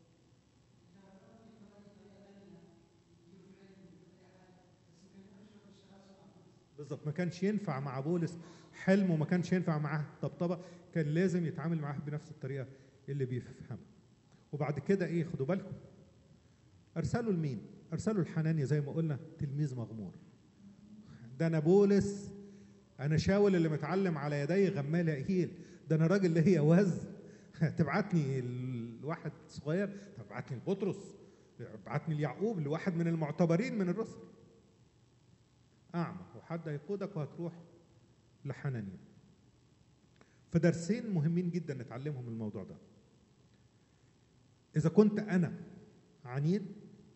بالظبط ما كانش ينفع مع بولس حلم وما كانش ينفع معاه طبطبه كان لازم يتعامل معاه بنفس الطريقه اللي بيفهمها وبعد كده ايه خدوا بالكم ارسلوا لمين ارسلوا لحنانيا زي ما قلنا تلميذ مغمور ده انا بولس انا شاول اللي متعلم على يدي غمال اهيل ده انا راجل اللي هي وز تبعتني الواحد صغير تبعتني لبطرس تبعتني ليعقوب لواحد من المعتبرين من الرسل أعمى وحد هيقودك وهتروح لحنانيا فدرسين مهمين جدا نتعلمهم من الموضوع ده إذا كنت أنا عنيد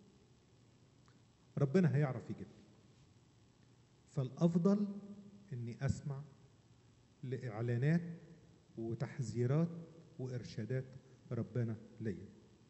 ربنا هيعرف يجيبني فالأفضل إني أسمع لإعلانات وتحذيرات وإرشادات ربنا ليا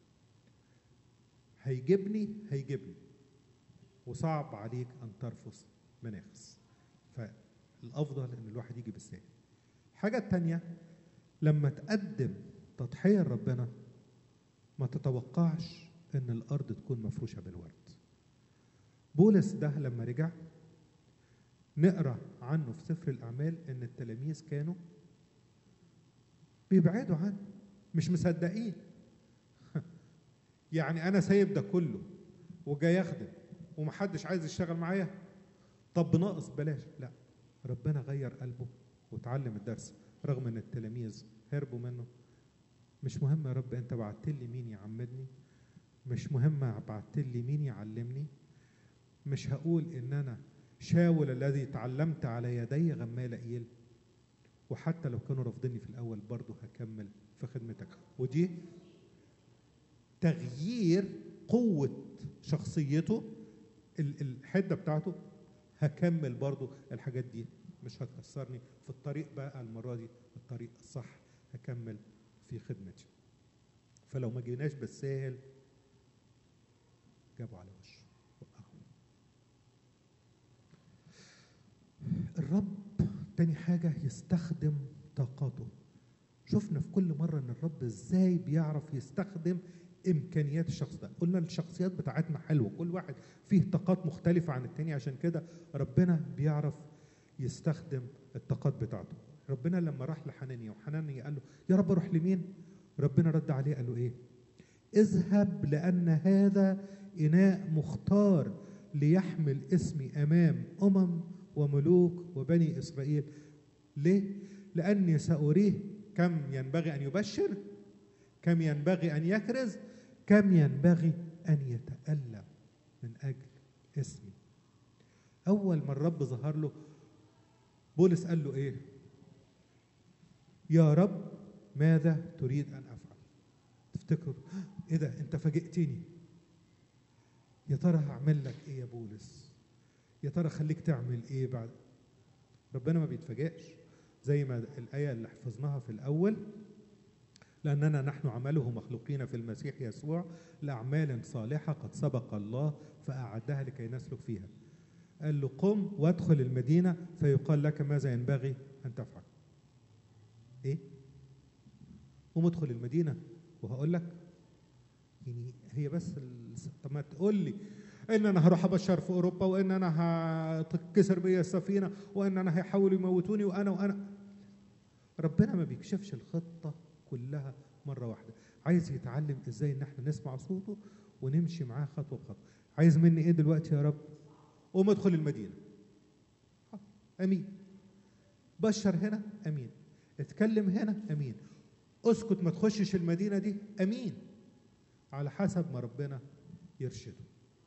هيجيبني هيجيبني وصعب عليك أن ترفض مناخس فالافضل ان الواحد يجي بالسهل الحاجه التانية لما تقدم تضحيه لربنا ما تتوقعش ان الارض تكون مفروشه بالورد بولس ده لما رجع نقرا عنه في سفر الاعمال ان التلاميذ كانوا بيبعدوا عنه مش مصدقين يعني انا سايب ده كله وجاي اخدم ومحدش عايز يشتغل معايا طب بناقص بلاش لا ربنا غير قلبه وتعلم الدرس رغم ان التلاميذ هربوا منه مش مهم يا رب انت بعت لي مين يعمدني مش مهم بعت لي مين يعلمني مش هقول ان انا شاول الذي تعلمت على يدي غمال وحتى لو كانوا رافضيني في الاول برضه هكمل في خدمتك ودي تغيير قوة شخصيته ال- الحدة بتاعته هكمل برضو الحاجات دي مش هتكسرني في الطريق بقى المرة دي الطريق الصح هكمل في خدمتي فلو ما جيناش بالساهل جابوا على وشه وقعوا الرب تاني حاجة يستخدم طاقاته شفنا في كل مرة ان الرب ازاي بيعرف يستخدم امكانيات الشخص ده قلنا الشخصيات بتاعتنا حلوة كل واحد فيه طاقات مختلفة عن التاني عشان كده ربنا بيعرف يستخدم الطاقات بتاعته ربنا لما راح لحنانيا وحنانيا قال له يا رب اروح لمين ربنا رد عليه قال له ايه اذهب لان هذا اناء مختار ليحمل اسمي امام امم وملوك وبني اسرائيل ليه لاني ساريه كم ينبغي ان يبشر كم ينبغي ان يكرز كم ينبغي ان يتالم من اجل اسمي اول ما الرب ظهر له بولس قال له ايه يا رب ماذا تريد ان افعل تفتكروا ايه ده انت فاجئتني يا ترى هعمل لك ايه يا بولس يا ترى خليك تعمل ايه بعد ربنا ما بيتفاجئش زي ما الايه اللي حفظناها في الاول لاننا نحن عمله مخلوقين في المسيح يسوع لاعمال صالحه قد سبق الله فاعدها لكي نسلك فيها قال له قم وادخل المدينه فيقال لك ماذا ينبغي ان تفعل ايه قم ادخل المدينه وهقول لك يعني هي بس ال- طب ما تقول لي ان انا هروح ابشر في اوروبا وان انا هتتكسر بيا السفينه وان انا هيحاولوا يموتوني وانا وانا ربنا ما بيكشفش الخطه كلها مره واحده عايز يتعلم ازاي ان احنا نسمع صوته ونمشي معاه خطوه بخطوه عايز مني ايه دلوقتي يا رب قوم ادخل المدينه امين بشر هنا امين اتكلم هنا امين اسكت ما تخشش المدينه دي امين على حسب ما ربنا يرشده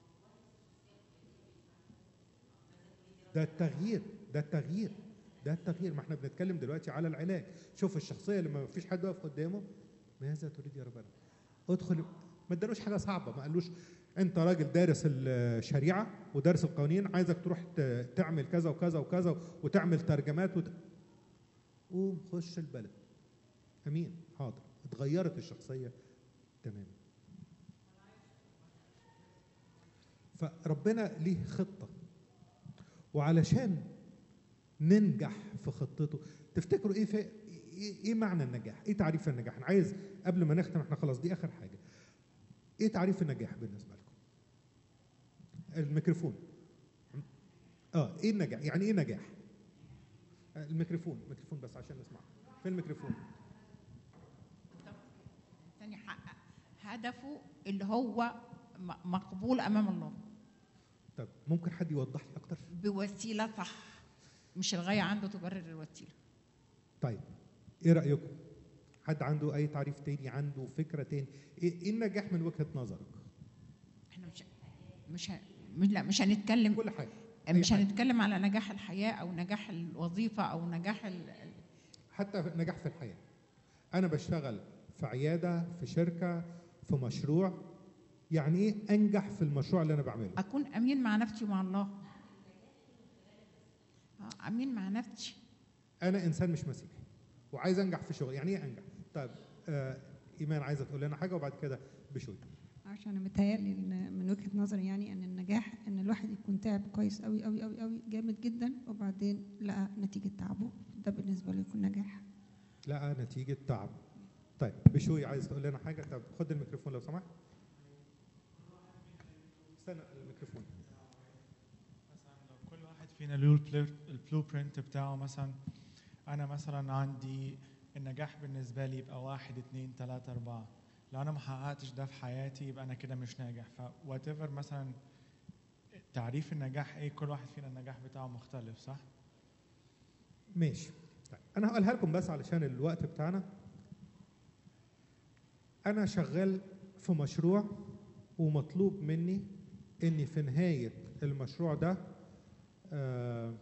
ده التغيير ده التغيير ده التغيير ما احنا بنتكلم دلوقتي على العلاج شوف الشخصيه لما ما فيش حد واقف قدامه ماذا تريد يا ربنا ادخل ما ادالوش حاجه صعبه ما قالوش انت راجل دارس الشريعه ودارس القوانين عايزك تروح ت- تعمل كذا وكذا وكذا وتعمل ترجمات وت... قوم خش البلد امين حاضر اتغيرت الشخصيه تماما فربنا ليه خطه وعلشان ننجح في خطته تفتكروا ايه في ايه إيه معنى النجاح؟ ايه تعريف النجاح؟ انا عايز قبل ما نختم احنا خلاص دي اخر حاجه. ايه تعريف النجاح بالنسبه لكم؟ الميكروفون. اه ايه النجاح؟ يعني ايه نجاح؟ آه، الميكروفون، الميكروفون بس عشان نسمع. فين الميكروفون؟ الإنسان يحقق هدفه اللي هو م- مقبول امام الله طب ممكن حد يوضح لي اكتر؟ بوسيله صح مش الغايه عنده تبرر الوسيله طيب ايه رايكم؟ حد عنده اي تعريف تاني عنده فكره تاني ايه إيه النجاح من وجهه نظرك؟ احنا مش مش ه- مش لا مش هنتكلم كل حاجه مش حاجة. هنتكلم على نجاح الحياه او نجاح الوظيفه او نجاح ال- ال- حتى في نجاح في الحياه انا بشتغل في عياده في شركه في مشروع يعني ايه انجح في المشروع اللي انا بعمله اكون امين مع نفسي ومع الله آه، امين مع نفسي انا انسان مش مسيحي وعايز انجح في شغل يعني ايه انجح طيب آه ايمان عايزه تقول لنا حاجه وبعد كده بشوي عشان انا متهيألي إن من وجهه نظري يعني ان النجاح ان الواحد يكون تعب كويس قوي قوي قوي قوي جامد جدا وبعدين لقى نتيجه تعبه ده بالنسبه له يكون نجاح لقى نتيجه تعب طيب بشوي عايز تقول لنا حاجه طب خد الميكروفون لو سمحت استنى الميكروفون مثلا لو كل واحد فينا له البلو برنت بتاعه مثلا انا مثلا عندي النجاح بالنسبه لي يبقى واحد اثنين ثلاثة أربعة لو أنا ما حققتش ده في حياتي يبقى أنا كده مش ناجح ف whatever مثلا تعريف النجاح إيه كل واحد فينا النجاح بتاعه مختلف صح؟ ماشي طيب انا هقولها لكم بس علشان الوقت بتاعنا انا شغال في مشروع ومطلوب مني اني في نهايه المشروع ده آه،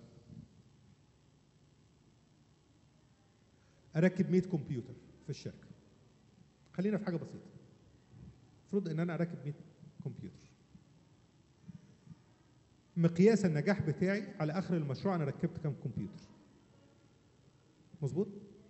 اركب 100 كمبيوتر في الشركه خلينا في حاجه بسيطه المفروض ان انا اركب 100 كمبيوتر مقياس النجاح بتاعي على اخر المشروع انا ركبت كام كمبيوتر مظبوط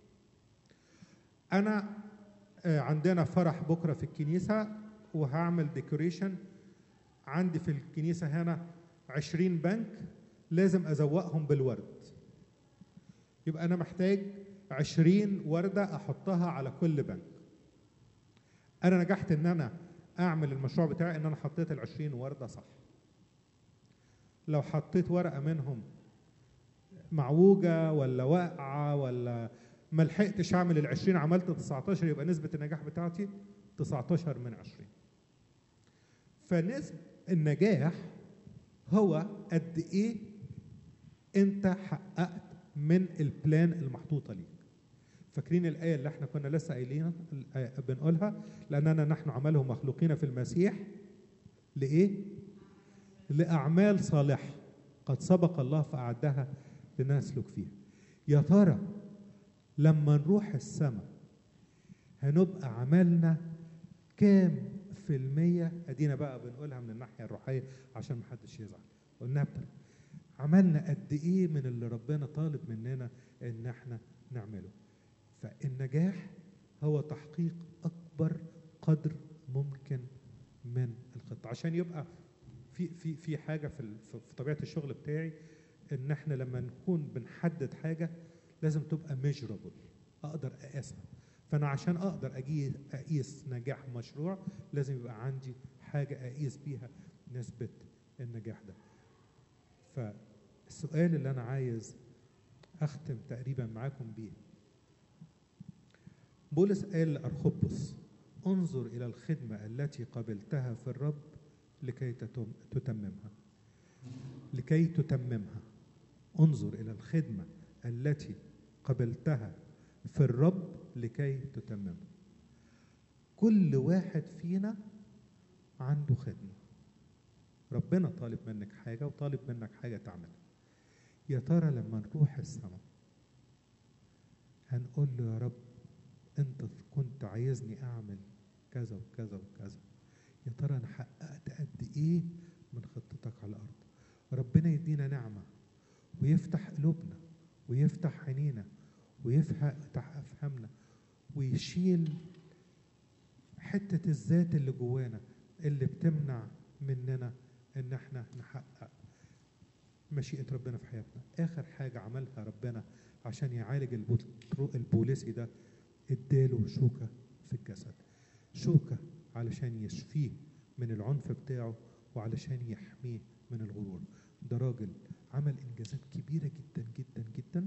انا آه، عندنا فرح بكره في الكنيسه وهعمل ديكوريشن عندي في الكنيسه هنا 20 بنك لازم ازوقهم بالورد يبقى انا محتاج 20 ورده احطها على كل بنك انا نجحت ان انا اعمل المشروع بتاعي ان انا حطيت ال 20 ورده صح لو حطيت ورقه منهم معوجه ولا واقعه ولا ما لحقتش اعمل ال 20 عملت 19 يبقى نسبه النجاح بتاعتي 19 من 20 فنسبه النجاح هو قد ايه انت حققت من البلان المحطوطه ليك فاكرين الايه اللي احنا كنا لسه قايلين الآية بنقولها لاننا نحن عمله مخلوقين في المسيح لايه لاعمال صالحه قد سبق الله فاعدها لنسلك فيها يا ترى لما نروح السماء هنبقى عملنا كام في المية ادينا بقى بنقولها من الناحية الروحية عشان محدش يزعل قلناها بتر عملنا قد ايه من اللي ربنا طالب مننا ان احنا نعمله فالنجاح هو تحقيق اكبر قدر ممكن من الخطة عشان يبقى في في في حاجة في ال- في في طبيعة الشغل بتاعي ان احنا لما نكون بنحدد حاجة لازم تبقى ميجرابل اقدر اقيسها فانا عشان اقدر اجي اقيس نجاح مشروع لازم يبقى عندي حاجه اقيس بيها نسبه النجاح ده فالسؤال اللي انا عايز اختم تقريبا معاكم بيه بولس قال لارخبس انظر الى الخدمه التي قبلتها في الرب لكي تتم تتممها لكي تتممها انظر الى الخدمه التي قبلتها في الرب لكي تتممها كل واحد فينا عنده خدمة ربنا طالب منك حاجة وطالب منك حاجة تعملها يا ترى لما نروح السماء هنقول له يا رب انت كنت عايزني اعمل كذا وكذا وكذا يا ترى انا حققت قد ايه من خطتك على الارض ربنا يدينا نعمة ويفتح قلوبنا ويفتح عينينا ويفتح افهامنا ويشيل حتة الذات اللي جوانا اللي بتمنع مننا ان احنا نحقق مشيئة ربنا في حياتنا اخر حاجة عملها ربنا عشان يعالج البطر- البوليسي ده اداله شوكة في الجسد شوكة علشان يشفيه من العنف بتاعه وعلشان يحميه من الغرور ده راجل عمل انجازات كبيرة جدا جدا جدا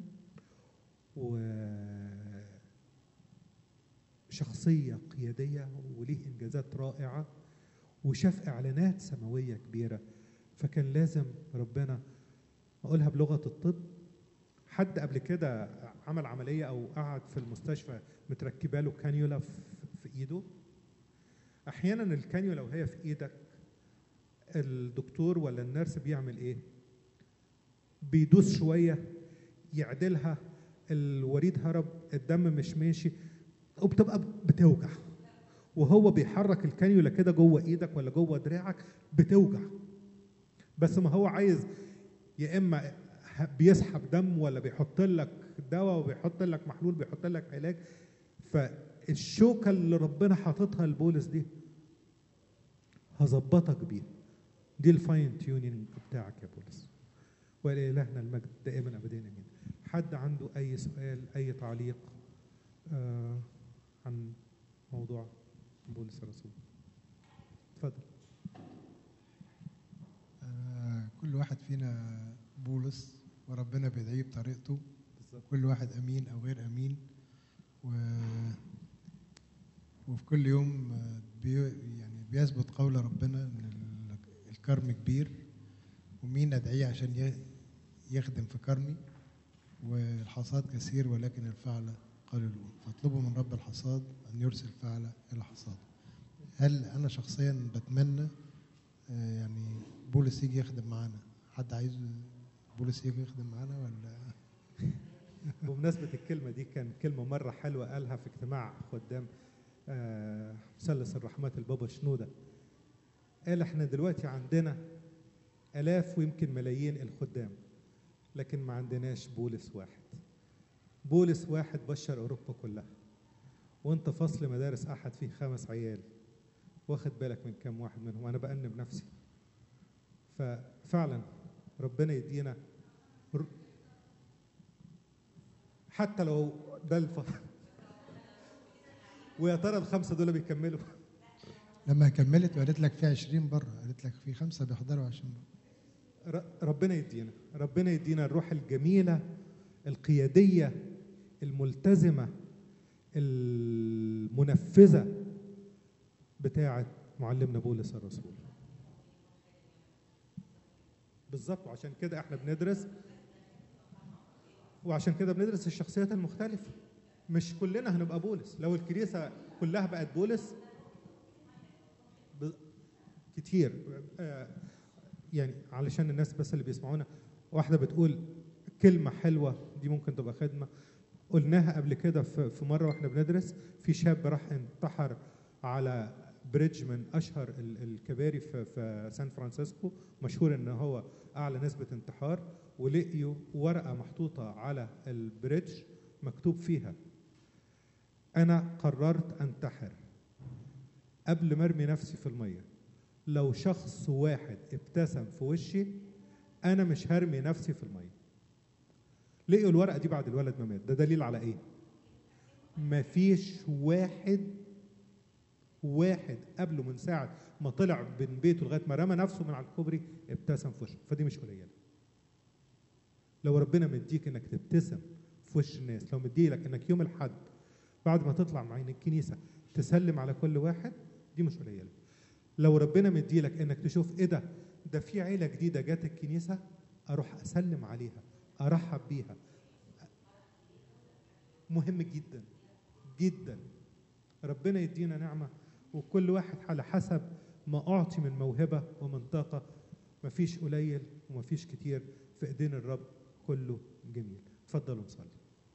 وشخصية قيادية وليه إنجازات رائعة وشاف إعلانات سماوية كبيرة فكان لازم ربنا أقولها بلغة الطب حد قبل كده عمل عملية أو قعد في المستشفى متركبة له كانيولا في في إيده أحيانا الكانيولا وهي في إيدك الدكتور ولا النيرس بيعمل إيه؟ بيدوس شوية يعدلها الوريد هرب الدم مش ماشي وبتبقى بتوجع وهو بيحرك الكانيولا كده جوه ايدك ولا جوه دراعك بتوجع بس ما هو عايز يا اما ه- بيسحب دم ولا بيحط لك دواء وبيحط لك محلول بيحط لك علاج فالشوكه اللي ربنا حاططها لبولس دي هظبطك بيها دي الفاين تيونينج بتاعك يا بولس ولإلهنا المجد دائما ابدا امين حد عنده اي سؤال اي تعليق آه عن موضوع بولس الرسول اتفضل آه، كل واحد فينا بولس وربنا بيدعيه بطريقته بالظبط كل واحد امين او غير امين و وفي كل يوم آه، بي يعني بيثبت قول ربنا ان ال- الكرم كبير ومين ادعيه عشان ي- يخدم في كرمي والحصاد كثير ولكن الفعل قليلون فاطلبوا من رب الحصاد ان يرسل فعل الى حصاد هل انا شخصيا بتمنى آه، يعني بولس يجي يخدم معانا حد عايز بولس يجي يخدم معانا ولا بمناسبة الكلمة دي كان كلمة مرة حلوة قالها في اجتماع خدام آه، مثلث الرحمات البابا شنودة قال احنا دلوقتي عندنا آلاف ويمكن ملايين الخدام لكن ما عندناش بولس واحد بولس واحد بشر أوروبا كلها وانت فصل مدارس أحد فيه خمس عيال واخد بالك من كام واحد منهم أنا بأنب نفسي ففعلا ربنا يدينا ر- حتى لو ده الف... ويا ترى الخمسه دول بيكملوا لما كملت وقالت لك في 20 بره قالت لك في خمسه بيحضروا 20 بره ر- ربنا يدينا ربنا يدينا الروح الجميله القياديه الملتزمه المنفذه بتاعه معلمنا بولس الرسول بالظبط وعشان كده احنا بندرس وعشان كده بندرس الشخصيات المختلفه مش كلنا هنبقى بولس لو الكنيسه كلها بقت بولس ب... كتير آه، يعني علشان الناس بس اللي بيسمعونا واحده بتقول كلمه حلوه دي ممكن تبقى خدمه قلناها قبل كده في في مره واحنا بندرس في شاب راح انتحر على بريدج من اشهر ال- الكباري في في سان فرانسيسكو مشهور ان هو اعلى نسبه انتحار ولقيوا ورقه محطوطه على البريدج مكتوب فيها انا قررت انتحر قبل ما ارمي نفسي في الميه لو شخص واحد ابتسم في وشي انا مش هرمي نفسي في الميه لقيوا الورقه دي بعد الولد ما مات ده دليل على ايه مفيش واحد واحد قبله من ساعه ما طلع من بيته لغايه ما رمى نفسه من على الكوبري ابتسم في وشه فدي مش قليله لو ربنا مديك انك تبتسم في وش الناس لو مديلك انك يوم الاحد بعد ما تطلع معين الكنيسه تسلم على كل واحد دي مش قليله لو ربنا مديلك انك تشوف ايه ده ده في عيله جديده جت الكنيسه اروح اسلم عليها ارحب بيها مهم جدا جدا ربنا يدينا نعمه وكل واحد على حسب ما اعطي من موهبه ومن طاقه مفيش قليل ومفيش كتير في ايدين الرب كله جميل اتفضلوا نصلي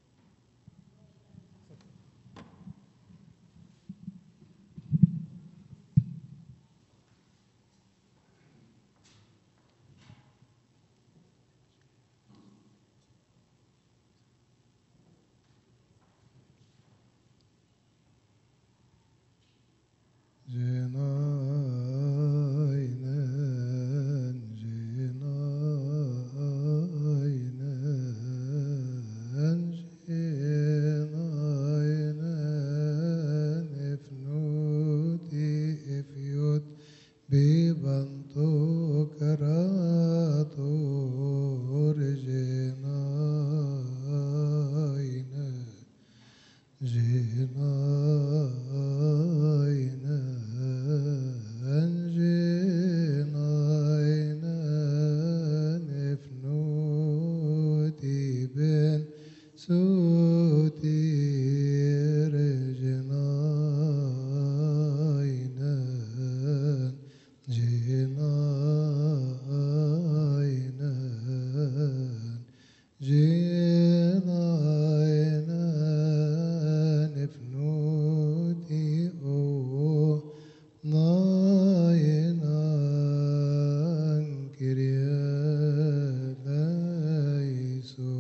جناينا جناينا جناينا افنوتي افيوت ببنتو كراتور جناينا جناينا جناينا نفنوتي بن سوتير جناينا جناينا جناينا نفنوتي او ناينا كريا ليسو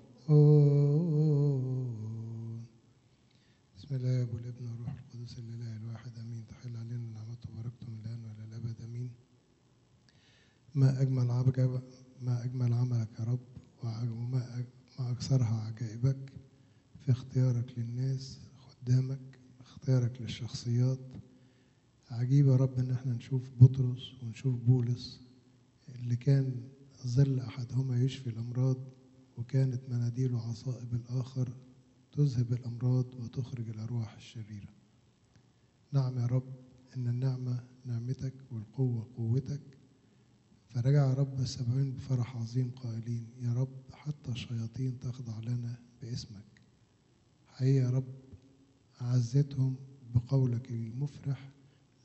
بسم الله والابن والروح القدس الاله الواحد امين تحل علينا نعمته وبركته من الان والى الابد امين ما اجمل عبك ما اجمل عملك يا رب وع- وما أج- ما اكثرها عجائبك في اختيارك للناس خدامك اختيارك للشخصيات عجيب يا رب ان احنا نشوف بطرس ونشوف بولس اللي كان ظل احدهما يشفي الامراض وكانت مناديل عصائب الاخر تذهب الامراض وتخرج الارواح الشريره نعم يا رب ان النعمه نعمتك والقوه قوتك فرجع يا رب السبعين بفرح عظيم قائلين يا رب حتى الشياطين تخضع لنا باسمك حقيقة يا رب أعزتهم بقولك المفرح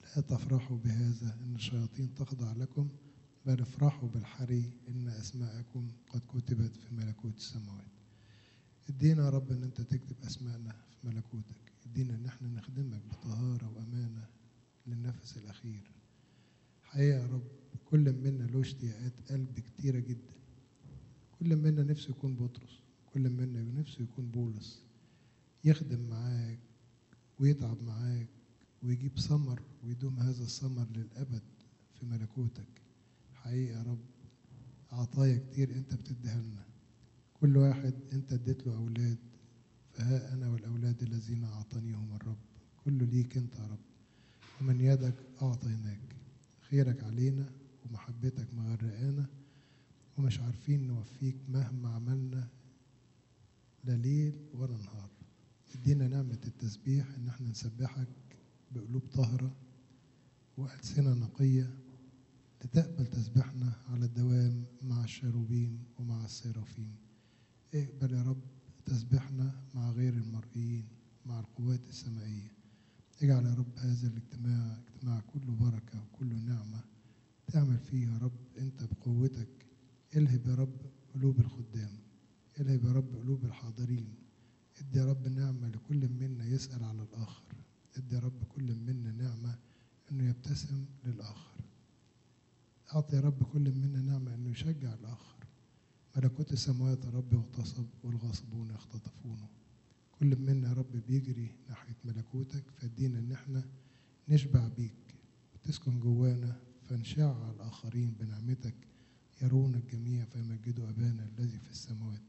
لا تفرحوا بهذا إن الشياطين تخضع لكم بل افرحوا بالحري إن أسماءكم قد كتبت في ملكوت السماوات ادينا يا رب إن أنت تكتب أسماءنا في ملكوتك ادينا إن احنا نخدمك بطهارة وأمانة للنفس الأخير حقيقة يا رب كل منا له اشتياقات قلب كتيرة جدا كل منا نفسه يكون بطرس كل منا نفسه يكون بولس يخدم معاك ويتعب معاك ويجيب ثمر ويدوم هذا الثمر للأبد في ملكوتك حقيقة يا رب عطايا كتير انت بتديها لنا كل واحد انت اديت له اولاد فها انا والاولاد الذين اعطانيهم الرب كله ليك انت يا رب ومن يدك اعطيناك خيرك علينا ومحبتك مغرقانا ومش عارفين نوفيك مهما عملنا لا ليل ولا نهار ادينا نعمة التسبيح ان احنا نسبحك بقلوب طاهرة وألسنة نقية لتقبل تسبيحنا على الدوام مع الشاروبيم ومع السيرافيم اقبل يا رب تسبيحنا مع غير المرئيين مع القوات السمائية اجعل يا رب هذا الاجتماع اجتماع كله بركة وكله نعمة تعمل فيه يا رب انت بقوتك الهب يا رب قلوب الخدام الهب يا رب قلوب الحاضرين ادي يا رب نعمة لكل منا يسأل على الآخر ادي يا رب كل منا نعمة انه يبتسم للآخر أعطي يا رب كل منا نعمة انه يشجع الآخر ملكوت السماوات يا رب اغتصب والغاصبون يختطفونه كل منا يا رب بيجري ناحية ملكوتك فادينا ان احنا نشبع بيك وتسكن جوانا فنشع على الآخرين بنعمتك يرون الجميع فيمجدوا أبانا الذي في السماوات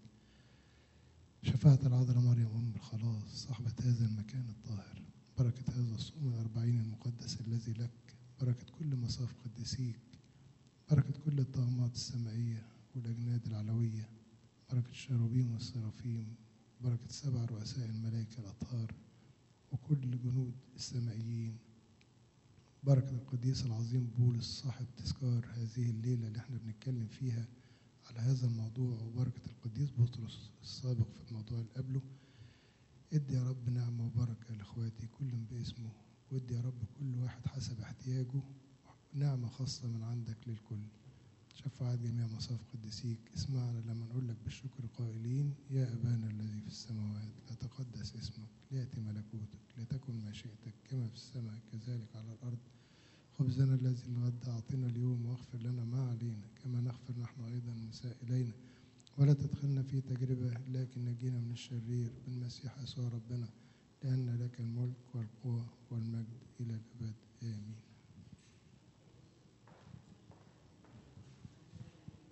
شفاعة العذراء مريم أم الخلاص صاحبة هذا المكان الطاهر بركة هذا الصوم الأربعين المقدس الذي لك بركة كل مصاف قديسيك بركة كل الطغمات السمائية والأجناد العلوية بركة الشاروبيم والسرافيم بركة سبع رؤساء الملائكة الأطهار وكل جنود السمائيين بركة القديس العظيم بولس صاحب تذكار هذه الليلة اللي احنا بنتكلم فيها على هذا الموضوع وبركة القديس بطرس السابق في الموضوع اللي قبله ادي يا رب نعمة وبركة لإخواتي كل باسمه وادي يا رب كل واحد حسب احتياجه نعمة خاصة من عندك للكل شفاعة جميع مصاف قديسيك اسمعنا لما نقول لك بالشكر قائلين يا أبانا الذي في السماوات لتقدس اسمك ليأتي ملكوتك لتكن مشيئتك كما في السماء كذلك على الأرض خبزنا الذي الغد أعطنا اليوم واغفر لنا ما علينا كما نغفر نحن أيضا المساء إلينا ولا تدخلنا في تجربة لكن نجينا من الشرير بالمسيح يسوع ربنا لأن لك الملك والقوة والمجد إلى الأبد آمين